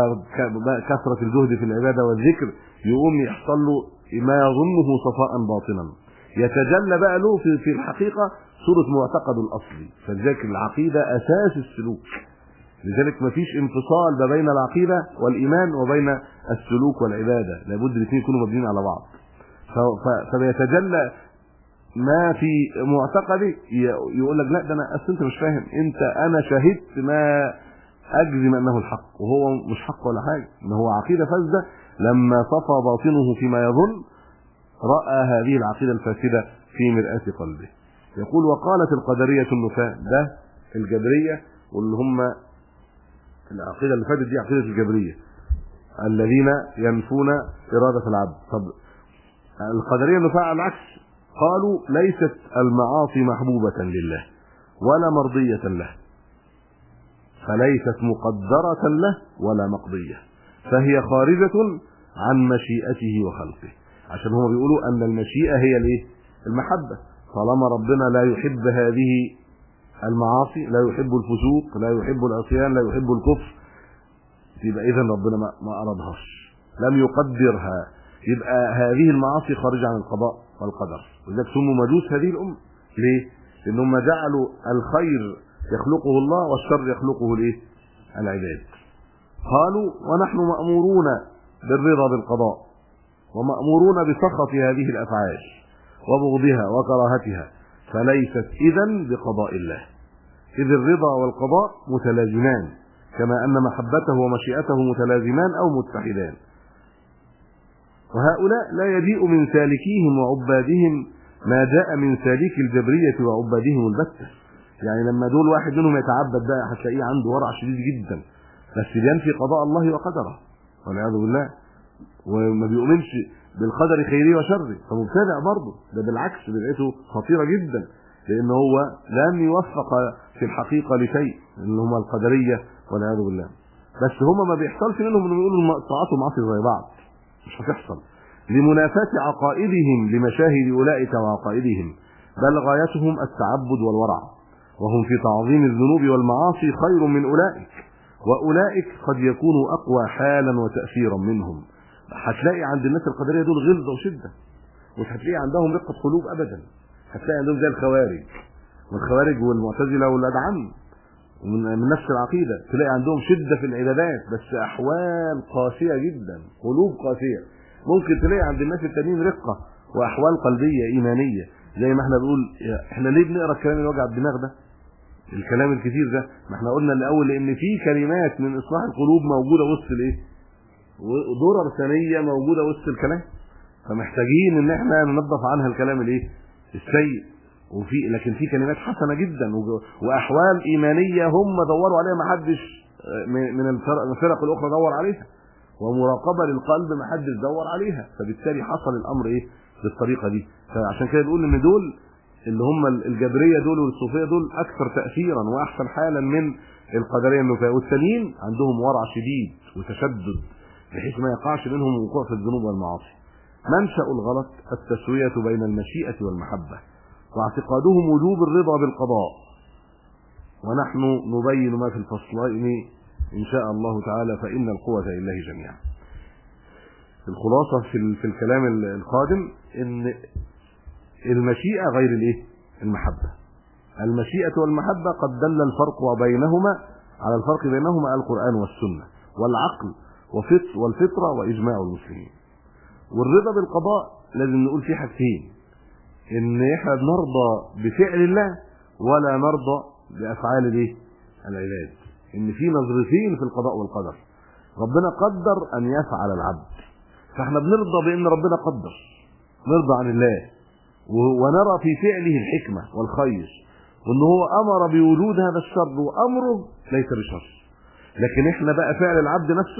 وكثرة الجهد في العبادة والذكر يقوم يحصل له ما يظنه صفاء باطنا يتجلى بقى له في في الحقيقة صورة معتقد الأصلي فلذلك العقيدة أساس السلوك لذلك مفيش انفصال ما بين العقيدة والإيمان وبين السلوك والعبادة لابد الاثنين يكونوا مبنيين على بعض فبيتجلى ما في معتقدي يقول لك لا ده انا اصل انت مش فاهم انت انا شهدت ما اجزم انه الحق وهو مش حق ولا حاجه ان هو عقيده فاسده لما صفى باطنه فيما يظن راى هذه العقيده الفاسده في مرآة قلبه يقول وقالت القدريه النفاة ده الجبريه واللي هم العقيده اللي فاتت دي عقيده الجبريه الذين ينفون اراده العبد طب القدريه النفاة على العكس قالوا ليست المعاصي محبوبه لله ولا مرضيه له فليست مقدره له ولا مقضيه فهي خارجه عن مشيئته وخلقه عشان هم بيقولوا ان المشيئه هي الايه المحبه طالما ربنا لا يحب هذه المعاصي لا يحب الفسوق لا يحب العصيان لا يحب الكفر يبقى اذا ربنا ما, ما ارادهاش لم يقدرها يبقى هذه المعاصي خارجه عن القضاء والقدر ولذلك سموا مجوس هذه الامه ليه لانهم جعلوا الخير يخلقه الله والشر يخلقه الايه العباد قالوا ونحن مامورون بالرضا بالقضاء ومامورون بسخط هذه الافعال وبغضها وكراهتها فليست اذا بقضاء الله اذ الرضا والقضاء متلازمان كما ان محبته ومشيئته متلازمان او متحدان وهؤلاء لا يجيء من سالكيهم وعبادهم ما جاء من سالك الجبرية وعبادهم البتة يعني لما دول واحد منهم يتعبد بقى هتلاقيه عنده ورع شديد جدا بس بينفي قضاء الله وقدره والعياذ بالله وما بيؤمنش بالقدر خيره وشره فمبتدع برضه ده بالعكس بدعته خطيره جدا لان هو لم يوفق في الحقيقه لشيء اللي هم القدريه والعياذ بالله بس هم ما بيحصلش منهم انهم يقولوا طاعات ومعاصي زي بعض مش هتحصل لمنافاه عقائدهم لمشاهد اولئك وعقائدهم بل غايتهم التعبد والورع وهم في تعظيم الذنوب والمعاصي خير من اولئك واولئك قد يكونوا اقوى حالا وتاثيرا منهم هتلاقي عند الناس القدريه دول غلظه وشده مش هتلاقي عندهم رقه قلوب ابدا هتلاقي عندهم زي الخوارج والخوارج والمعتزله والادعم ومن من نفس العقيده تلاقي عندهم شده في العبادات بس احوال قاسيه جدا قلوب قاسيه ممكن تلاقي عند الناس التانيين رقه واحوال قلبيه ايمانيه زي ما احنا بنقول احنا ليه بنقرا الكلام اللي وجع الدماغ ده الكلام الكتير ده ما احنا قلنا الاول ان في كلمات من اصلاح القلوب موجوده وسط الايه ودرر ثانيه موجوده وسط الكلام فمحتاجين ان احنا ننظف عنها الكلام الايه السيء وفي لكن في كلمات حسنه جدا واحوال ايمانيه هم دوروا عليها ما حدش من الفرق الاخرى دور عليها ومراقبه للقلب ما حدش دور عليها فبالتالي حصل الامر ايه بالطريقه دي فعشان كده نقول ان دول اللي هم الجبريه دول والصوفيه دول اكثر تاثيرا واحسن حالا من القدريه النفاة والتانيين عندهم ورع شديد وتشدد بحيث ما يقعش منهم الوقوع في الذنوب والمعاصي منشا الغلط التسويه بين المشيئه والمحبه واعتقادهم وجوب الرضا بالقضاء ونحن نبين ما في الفصلين ان شاء الله تعالى فان القوه لله جميعا الخلاصه في في الكلام القادم ان المشيئه غير الايه المحبه المشيئه والمحبه قد دل الفرق بينهما على الفرق بينهما القران والسنه والعقل وفطر والفطره واجماع المسلمين والرضا بالقضاء لازم نقول فيه حاجتين ان احنا نرضى بفعل الله ولا نرضى بافعال الايه العباد ان في نظرتين في القضاء والقدر ربنا قدر ان يفعل العبد فاحنا بنرضى بان ربنا قدر نرضى عن الله ونرى في فعله الحكمه والخير وان هو امر بوجود هذا الشر وامره ليس بشر لكن احنا بقى فعل العبد نفسه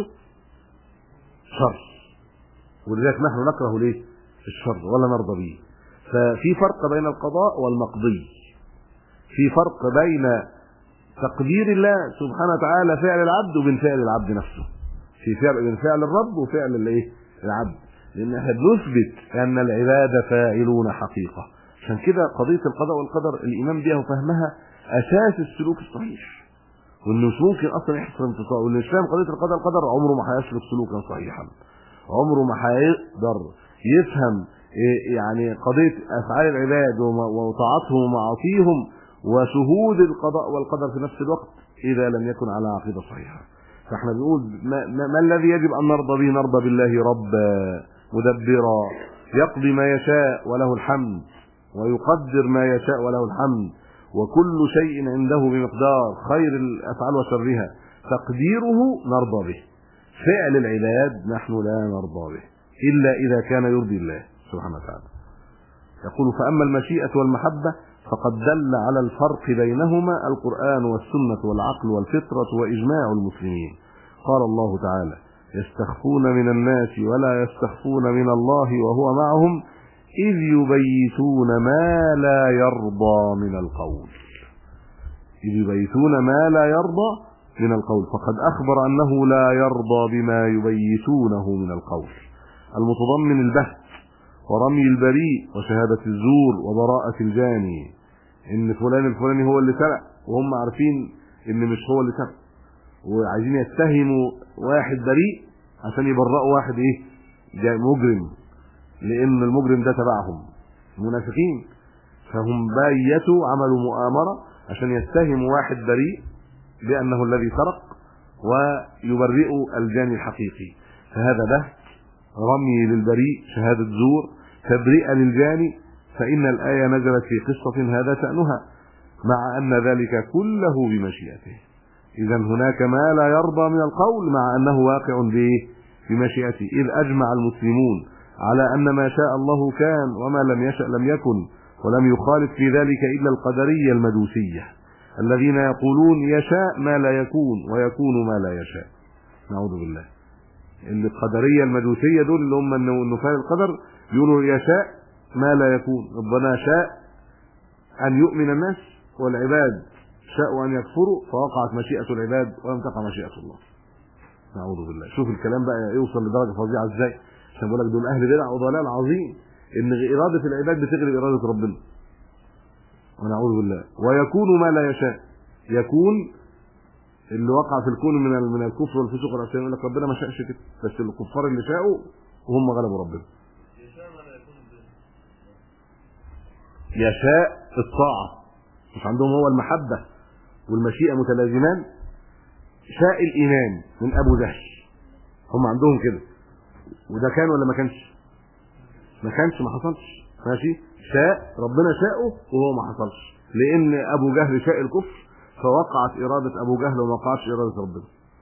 شر ولذلك نحن نكره ليه الشر ولا نرضى به ففي فرق بين القضاء والمقضي في فرق بين تقدير الله سبحانه وتعالى فعل العبد وبين فعل العبد نفسه في فرق بين فعل الرب وفعل الايه العبد لان احنا بنثبت ان العباد فاعلون حقيقه عشان كده قضيه القضاء والقدر الايمان بها وفهمها اساس السلوك الصحيح وانه مش ممكن اصلا يحصل انتصار واللي مش فاهم قضيه القضاء والقدر عمره ما هيسلك سلوكا صحيحا عمره ما هيقدر يفهم يعني قضيه افعال العباد وطاعتهم ومعاصيهم وشهود القضاء والقدر في نفس الوقت اذا لم يكن على عقيده صحيحه فاحنا بنقول ما, ما الذي يجب ان نرضى به نرضى بالله ربا مدبرا يقضي ما يشاء وله الحمد ويقدر ما يشاء وله الحمد وكل شيء عنده بمقدار خير الافعال وشرها تقديره نرضى به فعل العباد نحن لا نرضى به الا اذا كان يرضي الله سبحانه وتعالى يقول فاما المشيئه والمحبه فقد دل على الفرق بينهما القرآن والسنة والعقل والفطرة وإجماع المسلمين قال الله تعالى يستخفون من الناس ولا يستخفون من الله وهو معهم إذ يبيتون ما لا يرضى من القول إذ يبيتون ما لا يرضى من القول فقد أخبر أنه لا يرضى بما يبيتونه من القول المتضمن البهت ورمي البريء وشهادة الزور وبراءة الجاني ان فلان الفلاني هو اللي سرق وهم عارفين ان مش هو اللي سرق وعايزين يتهموا واحد بريء عشان يبرئوا واحد ايه جاي مجرم لان المجرم ده تبعهم منافقين فهم بيتوا عملوا مؤامره عشان يتهموا واحد بريء بانه الذي سرق ويبرئوا الجاني الحقيقي فهذا ده رمي للبريء شهاده زور تبرئه للجاني فإن الآية نزلت في قصة هذا شأنها مع أن ذلك كله بمشيئته إذا هناك ما لا يرضى من القول مع أنه واقع به بمشيئته إذ أجمع المسلمون على أن ما شاء الله كان وما لم يشأ لم يكن ولم يخالف في ذلك إلا القدرية المجوسية الذين يقولون يشاء ما لا يكون ويكون ما لا يشاء نعوذ بالله القدرية المجوسية دول اللي هم النفاة القدر بيقولوا يشاء ما لا يكون ربنا شاء أن يؤمن الناس والعباد شاءوا أن يكفروا فوقعت مشيئة العباد ولم تقع مشيئة الله نعوذ بالله شوف الكلام بقى يوصل لدرجة فظيعة ازاي عشان بقول لك دول أهل بدع وضلال عظيم إن إرادة العباد بتغلب إرادة ربنا ونعوذ بالله ويكون ما لا يشاء يكون اللي وقع في الكون من من الكفر والفسوق والعصيان يقول لك ربنا ما شاءش كده بس الكفار اللي شاءوا وهم غلبوا ربنا يشاء الطاعة مش عندهم هو المحبة والمشيئة متلازمان شاء الإيمان من أبو جهل هم عندهم كده وده كان ولا ما كانش ما كانش ما حصلش ماشي شاء ربنا شاءه وهو ما حصلش لأن أبو جهل شاء الكفر فوقعت إرادة أبو جهل وما وقعتش إرادة ربنا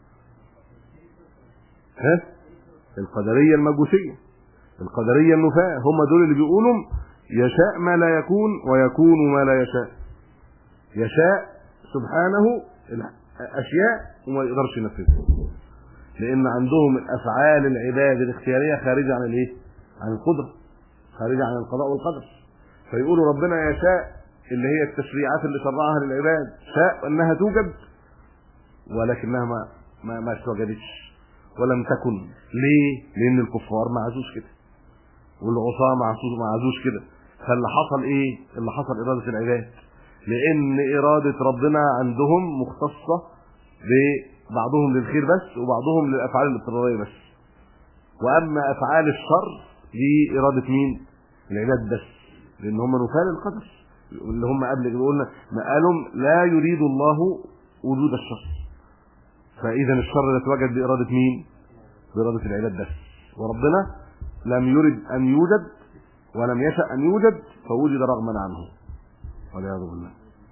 ها القدرية المجوسية القدرية النفاة هم دول اللي بيقولوا يشاء ما لا يكون ويكون ما لا يشاء يشاء سبحانه الاشياء وما يقدرش ينفذها لان عندهم الافعال العباد الاختياريه خارجه عن الايه عن القدره خارجه عن القضاء والقدر فيقولوا ربنا يشاء اللي هي التشريعات اللي شرعها للعباد شاء انها توجد ولكنها ما ما ما توجدتش ولم تكن ليه لان الكفار ما عاشوش كده والعصاه ما عاشوش كده فاللي حصل ايه اللي حصل اراده العباد لان اراده ربنا عندهم مختصه بعضهم للخير بس وبعضهم للافعال الاضطراريه بس واما افعال الشر لاراده مين العباد بس لان هم نفال القدر اللي هم قبل كده قلنا ما قالوا لا يريد الله وجود الشر فاذا الشر لا يتوجد باراده مين باراده العباد بس وربنا لم يرد ان يوجد ولم يشأ ان يوجد فوجد رغما عنه والعياذ بالله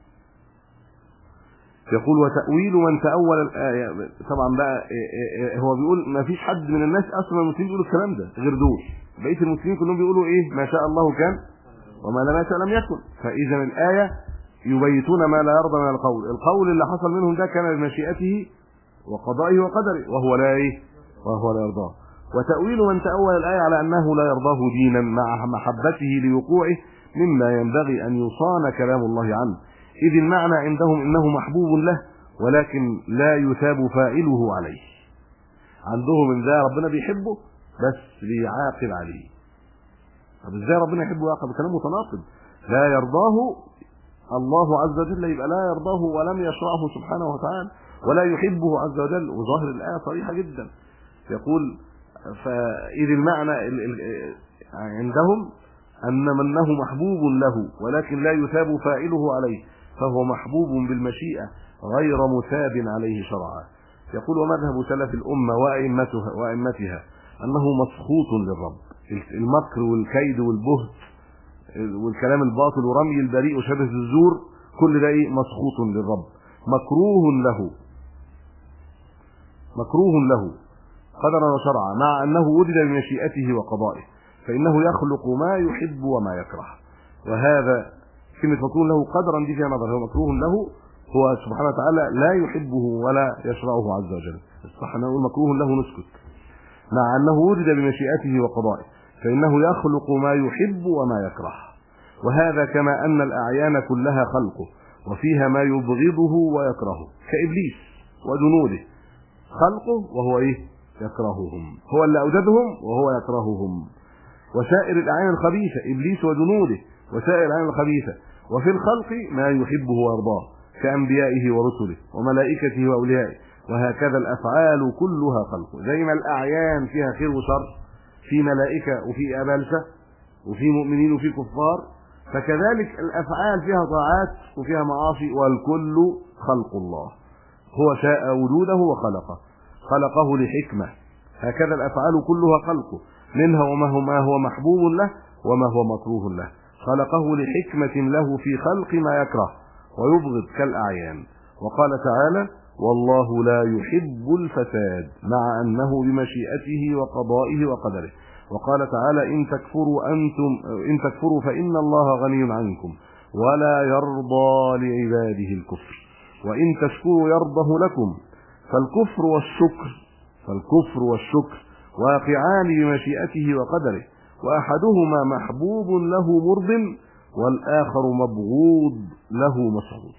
يقول وتأويل من تأول الآية طبعا بقى هو بيقول ما فيش حد من الناس أصلا المسلمين بيقولوا الكلام ده غير دول بقية المسلمين كلهم بيقولوا إيه ما شاء الله كان وما لم يشاء لم يكن فإذا الآية يبيتون ما لا يرضى من القول القول اللي حصل منهم ده كان بمشيئته وقضائه وقدره وهو لا إيه وهو لا يرضاه وتأويل من تأول الآية على أنه لا يرضاه دينا مع محبته لوقوعه مما ينبغي أن يصان كلام الله عنه إذ المعنى عندهم إنه محبوب له ولكن لا يثاب فاعله عليه عندهم إن ده ربنا بيحبه بس بيعاقب عليه طب ازاي ربنا يحبه ويعاقب كلام متناقض لا يرضاه الله عز وجل يبقى لا يرضاه ولم يشرعه سبحانه وتعالى ولا يحبه عز وجل وظاهر الآية صريحة جدا يقول فإذ المعنى عندهم أن منه محبوب له ولكن لا يثاب فاعله عليه فهو محبوب بالمشيئة غير مثاب عليه شرعا يقول ومذهب سلف الأمة وأئمتها, وأئمتها أنه مسخوط للرب المكر والكيد والبهت والكلام الباطل ورمي البريء وشبه الزور كل ده ايه مسخوط للرب مكروه له مكروه له قدرا وشرعا مع انه وجد بمشيئته وقضائه فانه يخلق ما يحب وما يكره وهذا كلمه مكروه له قدرا دي فيها نظر هو مكروه له هو سبحانه وتعالى لا يحبه ولا يشرعه عز وجل الصح نقول مكروه له نسكت مع انه وجد بمشيئته وقضائه فانه يخلق ما يحب وما يكره وهذا كما ان الاعيان كلها خلقه وفيها ما يبغضه ويكرهه كابليس وجنوده خلقه وهو ايه يكرههم هو اللي اوجدهم وهو يكرههم وسائر الاعيان الخبيثه ابليس وجنوده وسائر الاعيان الخبيثه وفي الخلق ما يحبه ويرضاه كانبيائه ورسله وملائكته واوليائه وهكذا الافعال كلها خلقه زي ما الاعيان فيها خير وشر في ملائكه وفي ابالسه وفي مؤمنين وفي كفار فكذلك الافعال فيها طاعات وفيها معاصي والكل خلق الله هو شاء وجوده وخلقه خلقه لحكمه هكذا الافعال كلها خلقه منها وما هو ما هو محبوب له وما هو مكروه له خلقه لحكمه له في خلق ما يكره ويبغض كالاعيان وقال تعالى والله لا يحب الفساد مع انه بمشيئته وقضائه وقدره وقال تعالى ان تكفروا انتم ان تكفروا فان الله غني عنكم ولا يرضى لعباده الكفر وان تشكروا يرضه لكم فالكفر والشكر فالكفر والشكر واقعان بمشيئته وقدره واحدهما محبوب له مرض والاخر مبغوض له مسخوط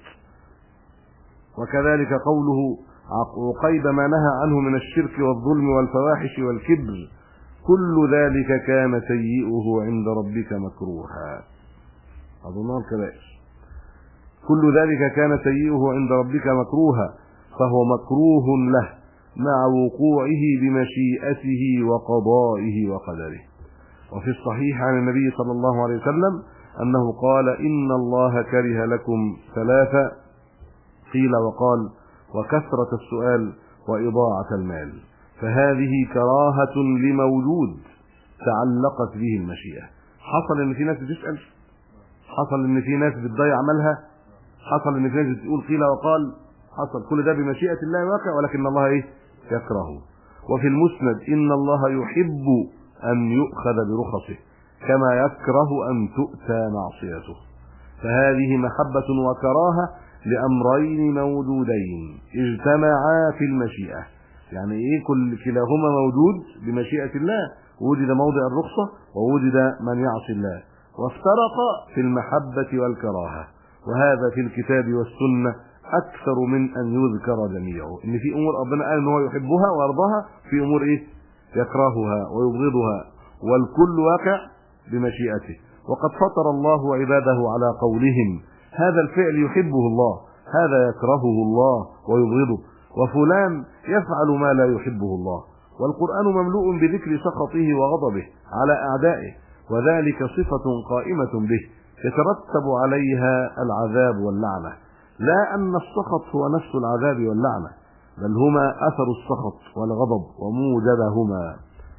وكذلك قوله وقيد ما نهى عنه من الشرك والظلم والفواحش والكبر كل ذلك كان سيئه عند ربك مكروها أظنها الكبائر كل ذلك كان سيئه عند ربك مكروها فهو مكروه له مع وقوعه بمشيئته وقضائه وقدره وفي الصحيح عن النبي صلى الله عليه وسلم أنه قال إن الله كره لكم ثلاثة قيل وقال وكثرة السؤال وإضاعة المال فهذه كراهة لموجود تعلقت به المشيئة حصل ان في ناس بتسأل حصل ان في ناس بتضيع عملها حصل ان في ناس بتقول قيل وقال حصل كل ده بمشيئة الله واقع ولكن الله ايه يكرهه وفي المسند ان الله يحب ان يؤخذ برخصه كما يكره ان تؤتى معصيته فهذه محبة وكراهة لأمرين موجودين اجتمعا في المشيئة يعني ايه كل كلاهما موجود بمشيئة الله وجد موضع الرخصة ووجد من يعصي الله وافترقا في المحبة والكراهة وهذا في الكتاب والسنة أكثر من أن يذكر جميعه إن في أمور ربنا قال إن هو يحبها ويرضاها في أمور إيه يكرهها ويبغضها والكل واقع بمشيئته وقد فطر الله عباده على قولهم هذا الفعل يحبه الله هذا يكرهه الله ويبغضه وفلان يفعل ما لا يحبه الله والقرآن مملوء بذكر سخطه وغضبه على أعدائه وذلك صفة قائمة به يترتب عليها العذاب واللعنة لا أن السخط هو نفس العذاب واللعنة بل هما أثر السخط والغضب وموجبهما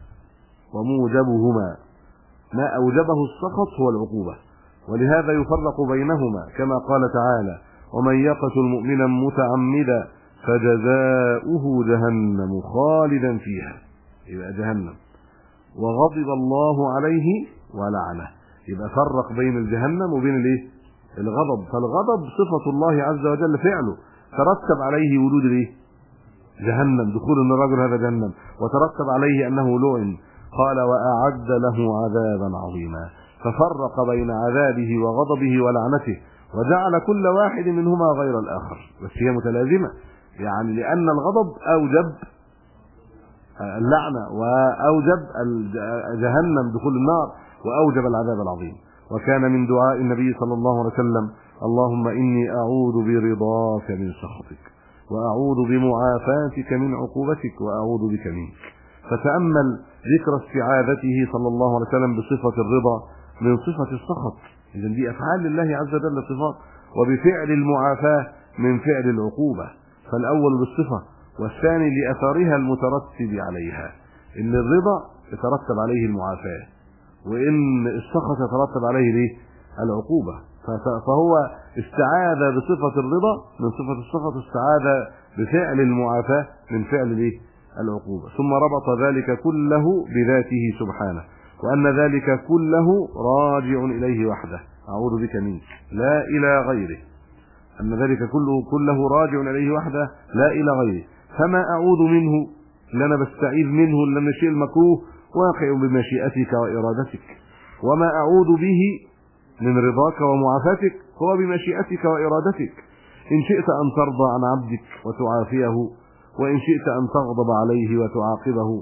وموجبهما ما أوجبه السخط هو العقوبة ولهذا يفرق بينهما كما قال تعالى ومن يقتل مؤمنا متعمدا فجزاؤه جهنم خالدا فيها يبقى جهنم وغضب الله عليه ولعنه يبقى فرق بين الجهنم وبين الايه الغضب فالغضب صفة الله عز وجل فعله ترتب عليه وجود الايه جهنم دخول ان الرجل هذا جهنم وترتب عليه انه لعن قال واعد له عذابا عظيما ففرق بين عذابه وغضبه ولعنته وجعل كل واحد منهما غير الاخر بس هي متلازمه يعني لان الغضب اوجب اللعنه واوجب جهنم دخول النار واوجب العذاب العظيم وكان من دعاء النبي صلى الله عليه وسلم اللهم اني اعوذ برضاك من سخطك واعوذ بمعافاتك من عقوبتك واعوذ بك منك فتامل ذكر استعاذته صلى الله عليه وسلم بصفه الرضا من صفه السخط اذا دي افعال لله عز وجل صفات وبفعل المعافاه من فعل العقوبه فالاول بالصفه والثاني لاثرها المترتب عليها ان الرضا يترتب عليه المعافاه وان السخط يترتب عليه ليه العقوبه فهو استعاذ بصفه الرضا من صفه السخط استعاذ بفعل المعافاه من فعل الايه العقوبه ثم ربط ذلك كله بذاته سبحانه وان ذلك كله راجع اليه وحده اعوذ بك منك لا الى غيره ان ذلك كله كله راجع اليه وحده لا الى غيره فما اعوذ منه اللي انا بستعيذ منه لان الشيء المكروه واقع بمشيئتك وارادتك وما اعوذ به من رضاك ومعافاتك هو بمشيئتك وارادتك ان شئت ان ترضى عن عبدك وتعافيه وان شئت ان تغضب عليه وتعاقبه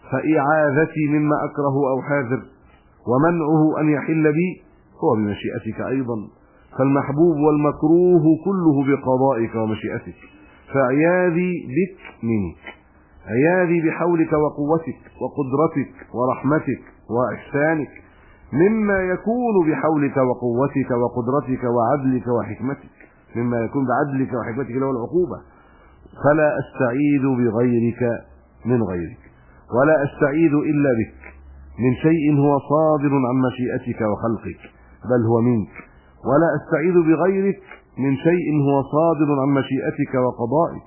فاعاذتي مما اكره او حاذر ومنعه ان يحل بي هو بمشيئتك ايضا فالمحبوب والمكروه كله بقضائك ومشيئتك فعياذي بك منك عياذي بحولك وقوتك وقدرتك ورحمتك واحسانك مما يكون بحولك وقوتك وقدرتك وعدلك وحكمتك مما يكون بعدلك وحكمتك اللي هو العقوبه فلا استعيذ بغيرك من غيرك ولا استعيذ الا بك من شيء هو صادر عن مشيئتك وخلقك بل هو منك ولا استعيذ بغيرك من شيء هو صادر عن مشيئتك وقضائك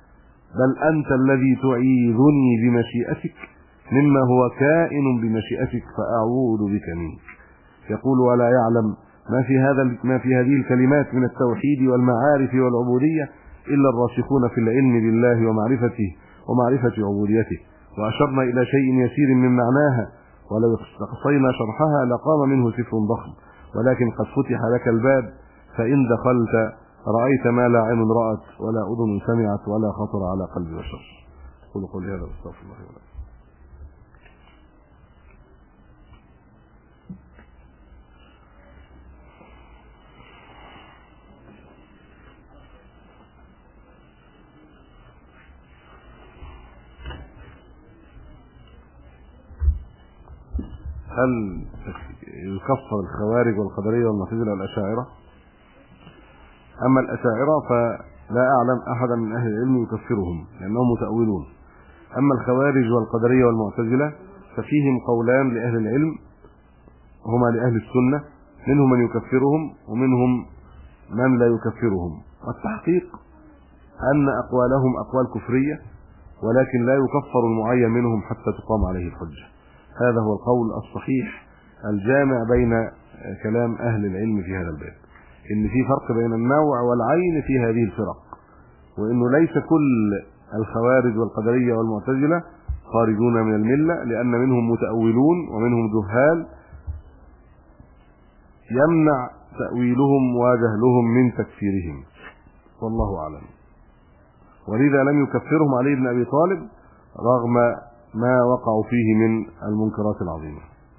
بل انت الذي تعيذني بمشيئتك مما هو كائن بمشيئتك فاعوذ بك منك يقول ولا يعلم ما في هذا ما في هذه الكلمات من التوحيد والمعارف والعبوديه الا الراسخون في العلم بالله ومعرفته ومعرفه عبوديته واشرنا الى شيء يسير من معناها ولو استقصينا شرحها لقام منه سفر ضخم ولكن قد فتح لك الباب فإن دخلت رأيت ما لا عين رأت ولا أذن سمعت ولا خطر على قلب بشر قل قولي هذا واستغفر الله ولكم هل يكفر الخوارج والقدريه والمعتزله والاشاعره اما الاشاعره فلا اعلم احدا من اهل العلم يكفرهم لانهم متاولون اما الخوارج والقدريه والمعتزله ففيهم قولان لاهل العلم هما لاهل السنه منهم من يكفرهم ومنهم من لا يكفرهم والتحقيق ان اقوالهم اقوال كفريه ولكن لا يكفر المعين منهم حتى تقام عليه الحجه هذا هو القول الصحيح الجامع بين كلام اهل العلم في هذا الباب ان في فرق بين النوع والعين في هذه الفرق وانه ليس كل الخوارج والقدريه والمعتزله خارجون من المله لان منهم متاولون ومنهم جهال يمنع تاويلهم وجهلهم من تكفيرهم والله اعلم ولذا لم يكفرهم علي بن ابي طالب رغم ما وقعوا فيه من المنكرات العظيمه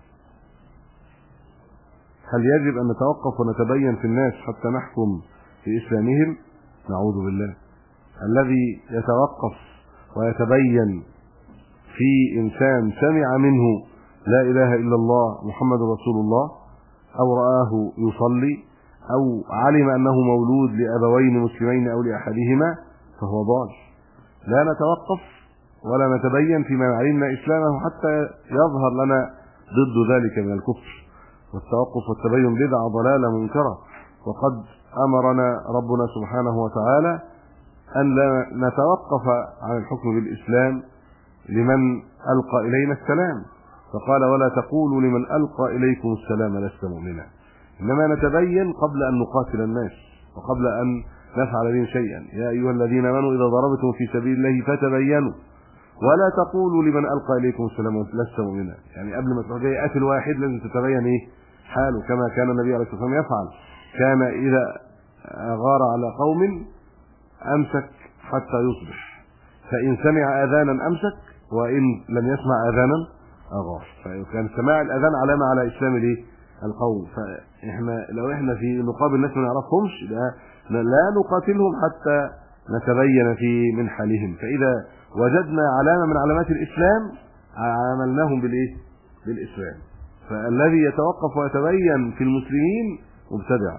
هل يجب ان نتوقف ونتبين في الناس حتى نحكم في اسلامهم نعوذ بالله الذي يتوقف ويتبين في انسان سمع منه لا اله الا الله محمد رسول الله او رآه يصلي او علم انه مولود لابوين مسلمين او لاحدهما فهو ضال لا نتوقف ولا نتبين فيما علمنا اسلامه حتى يظهر لنا ضد ذلك من الكفر والتوقف والتبين بدعه ضلاله منكره وقد امرنا ربنا سبحانه وتعالى ان لا نتوقف عن الحكم بالاسلام لمن القى الينا السلام فقال ولا تقولوا لمن القى اليكم السلام لست مؤمنا انما نتبين قبل ان نقاتل الناس وقبل ان نفعل بهم شيئا يا ايها الذين امنوا اذا ضربتم في سبيل الله فتبينوا ولا تقولوا لمن القى اليكم السلام لست مؤمنا يعني قبل ما تروح جاي قاتل واحد لازم تتبين ايه حاله كما كان النبي عليه الصلاه والسلام يفعل كان اذا غار على قوم امسك حتى يصبح فان سمع اذانا امسك وان لم يسمع اذانا اغار فكان سماع الاذان علامه على اسلام الايه القوم فاحنا لو احنا في نقابل ناس ما نعرفهمش لا نقاتلهم حتى نتبين في من حالهم فاذا وجدنا علامه من علامات الاسلام عاملناهم بالايه بالاسلام فالذي يتوقف ويتبين في المسلمين مبتدع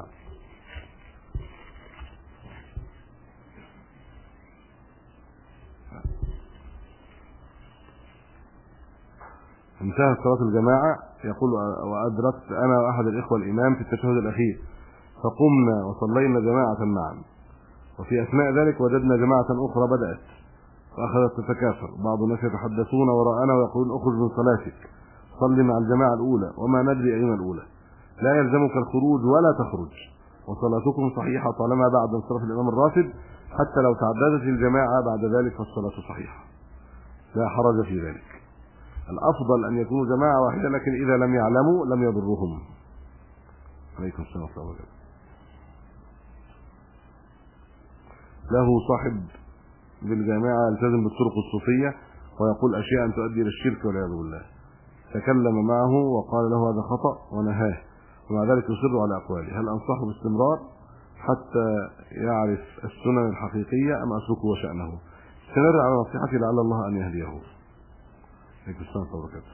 انتهت صلاه الجماعه يقول وادركت انا واحد الاخوه الامام في التشهد الاخير فقمنا وصلينا جماعه معا وفي اثناء ذلك وجدنا جماعه اخرى بدات واخذت تتكاثر بعض الناس يتحدثون وراءنا ويقولون اخرج من صلاتك صل مع الجماعه الاولى وما ندري ايما الاولى لا يلزمك الخروج ولا تخرج وصلاتكم صحيحه طالما بعد انصراف الامام الراتب حتى لو تعددت الجماعه بعد ذلك فالصلاه صحيحه لا حرج في ذلك الافضل ان يكونوا جماعه واحده لكن اذا لم يعلموا لم يضرهم عليكم السلام ورحمه الله له صاحب بالجامعه يلتزم بالطرق الصوفيه ويقول اشياء تؤدي الى الشرك والعياذ بالله تكلم معه وقال له هذا خطا ونهاه ومع ذلك يصر على اقواله هل انصحه باستمرار حتى يعرف السنن الحقيقيه ام اتركه وشانه استمر على نصيحتي لعل الله ان يهديه عليكم السلام وبركاته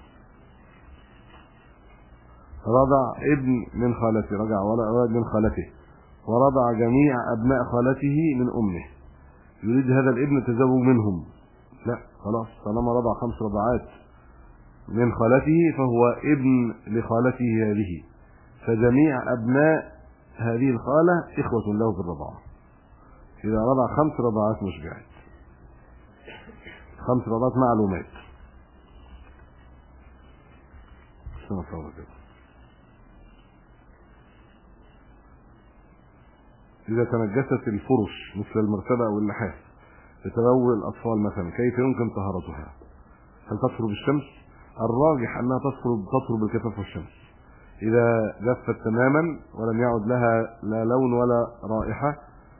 رضع ابن من خالته رجع ولد من خالته ورضع جميع ابناء خالته من امه يريد هذا الابن التزوج منهم لا خلاص طالما رضع خمس رضعات من خالته فهو ابن لخالته هذه فجميع ابناء هذه الخاله اخوه له في الرضاعه اذا رضع خمس رضعات مشبعات خمس رضعات معلومات إذا تنجست الفرش مثل المرتبة أو اللحاف لتبول الأطفال مثلا كيف يمكن طهارتها؟ هل تطهر بالشمس؟ الراجح أنها تطهر تطهر بالكفاف والشمس إذا جفت تماما ولم يعد لها لا لون ولا رائحة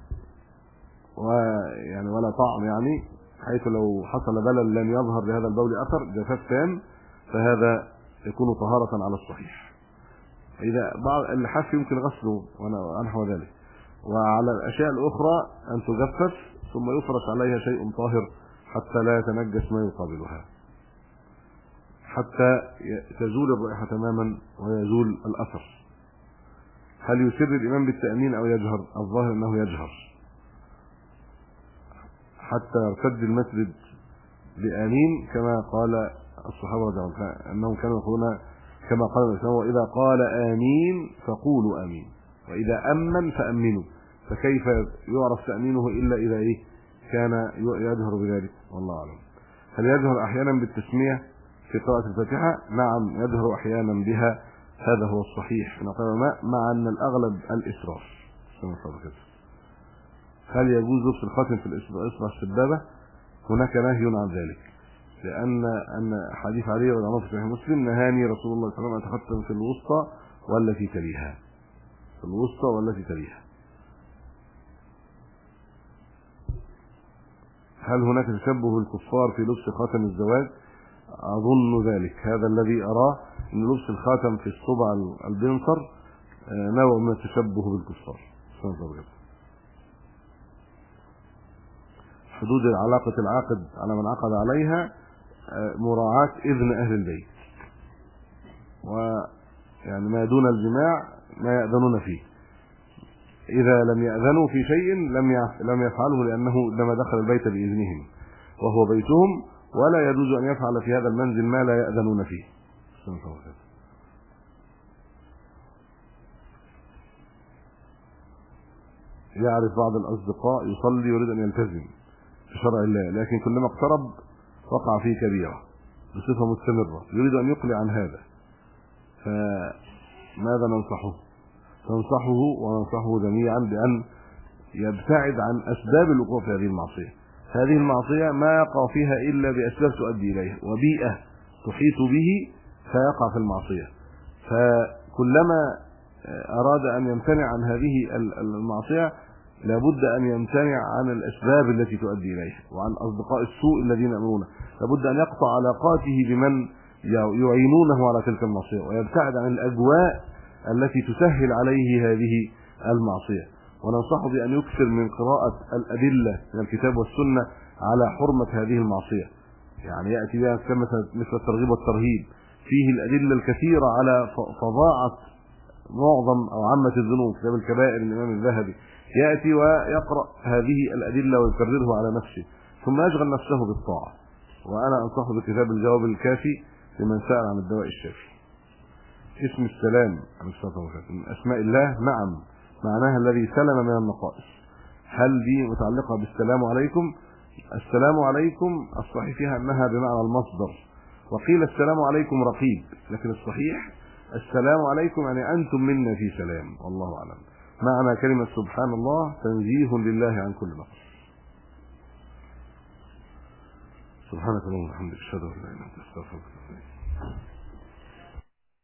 ويعني ولا طعم يعني حيث لو حصل بلل لم يظهر لهذا البول أثر جفاف تام فهذا يكون طهارة على الصحيح إذا بعض اللحاف يمكن غسله ونحو ذلك وعلى الأشياء الأخرى أن تجفف ثم يفرش عليها شيء طاهر حتى لا يتنجس ما يقابلها حتى تزول الرائحة تماما ويزول الأثر هل يسر الإمام بالتأمين أو يجهر الظاهر أنه يجهر حتى يرتد المسجد بآمين كما قال الصحابه رضي الله عنهم انهم كانوا يقولون كما قال النبي واذا قال امين فقولوا امين واذا امن فامنوا فكيف يعرف تامينه الا اذا ايه كان يجهر بذلك والله اعلم هل يجهر احيانا بالتسميه في قراءه الفاتحه نعم يجهر احيانا بها هذا هو الصحيح من العلماء مع ان الاغلب الاسراف هل يجوز لبس الخاتم في الاصبع السبابه هناك نهي عن ذلك لأن أن حديث علي رضي الله عنه في مسلم نهاني رسول الله صلى الله عليه وسلم أن أتختم في الوسطى والتي تليها في الوسطى والتي تليها هل هناك تشبه الكفار في لبس خاتم الزواج أظن ذلك هذا الذي أراه أن لبس الخاتم في الصبع البنصر آه، نوع من التشبه بالكفار حدود علاقة العاقد على من عقد عليها آه، مراعاة إذن أهل البيت ويعني ما دون الجماع ما يأذنون فيه إذا لم يأذنوا في شيء لم لم يفعله لأنه لما دخل البيت بإذنهم وهو بيتهم ولا يجوز أن يفعل في هذا المنزل ما لا يأذنون فيه يعرف بعض الأصدقاء يصلي يريد أن يلتزم في شرع الله لكن كلما اقترب وقع فيه كبيرة بصفة مستمرة يريد أن يقلع عن هذا فماذا ننصحه ننصحه وننصحه جميعا بأن يبتعد عن أسباب الوقوع في هذه المعصية هذه المعصية ما يقع فيها إلا بأسباب تؤدي إليها وبيئة تحيط به فيقع في المعصية فكلما أراد أن يمتنع عن هذه المعصية لابد أن يمتنع عن الأسباب التي تؤدي إليها وعن أصدقاء السوء الذين يأمرونه لابد أن يقطع علاقاته بمن يعينونه على تلك المعصية ويبتعد عن الأجواء التي تسهل عليه هذه المعصية وننصحه بأن يكثر من قراءة الأدلة من الكتاب والسنة على حرمة هذه المعصية يعني يأتي بها كما مثل الترغيب والترهيب فيه الأدلة الكثيرة على فظاعة معظم أو عامة الذنوب كتاب الكبائر الإمام الذهبي يأتي ويقرأ هذه الأدلة ويكررها على نفسه ثم يشغل نفسه بالطاعة وأنا أنصحه بكتاب الجواب الكافي لمن سأل عن الدواء الشافي اسم السلام عن الصلاة والسلام من أسماء الله نعم معناها الذي سلم من النقائص هل دي متعلقة بالسلام عليكم السلام عليكم الصحيح فيها أنها بمعنى المصدر وقيل السلام عليكم رقيب لكن الصحيح السلام عليكم يعني أنتم منا في سلام والله أعلم معنى كلمة سبحان الله تنزيه لله عن كل نقص سبحانك اللهم وبحمدك اشهد ان لا اله الا انت استغفرك واتوب اليك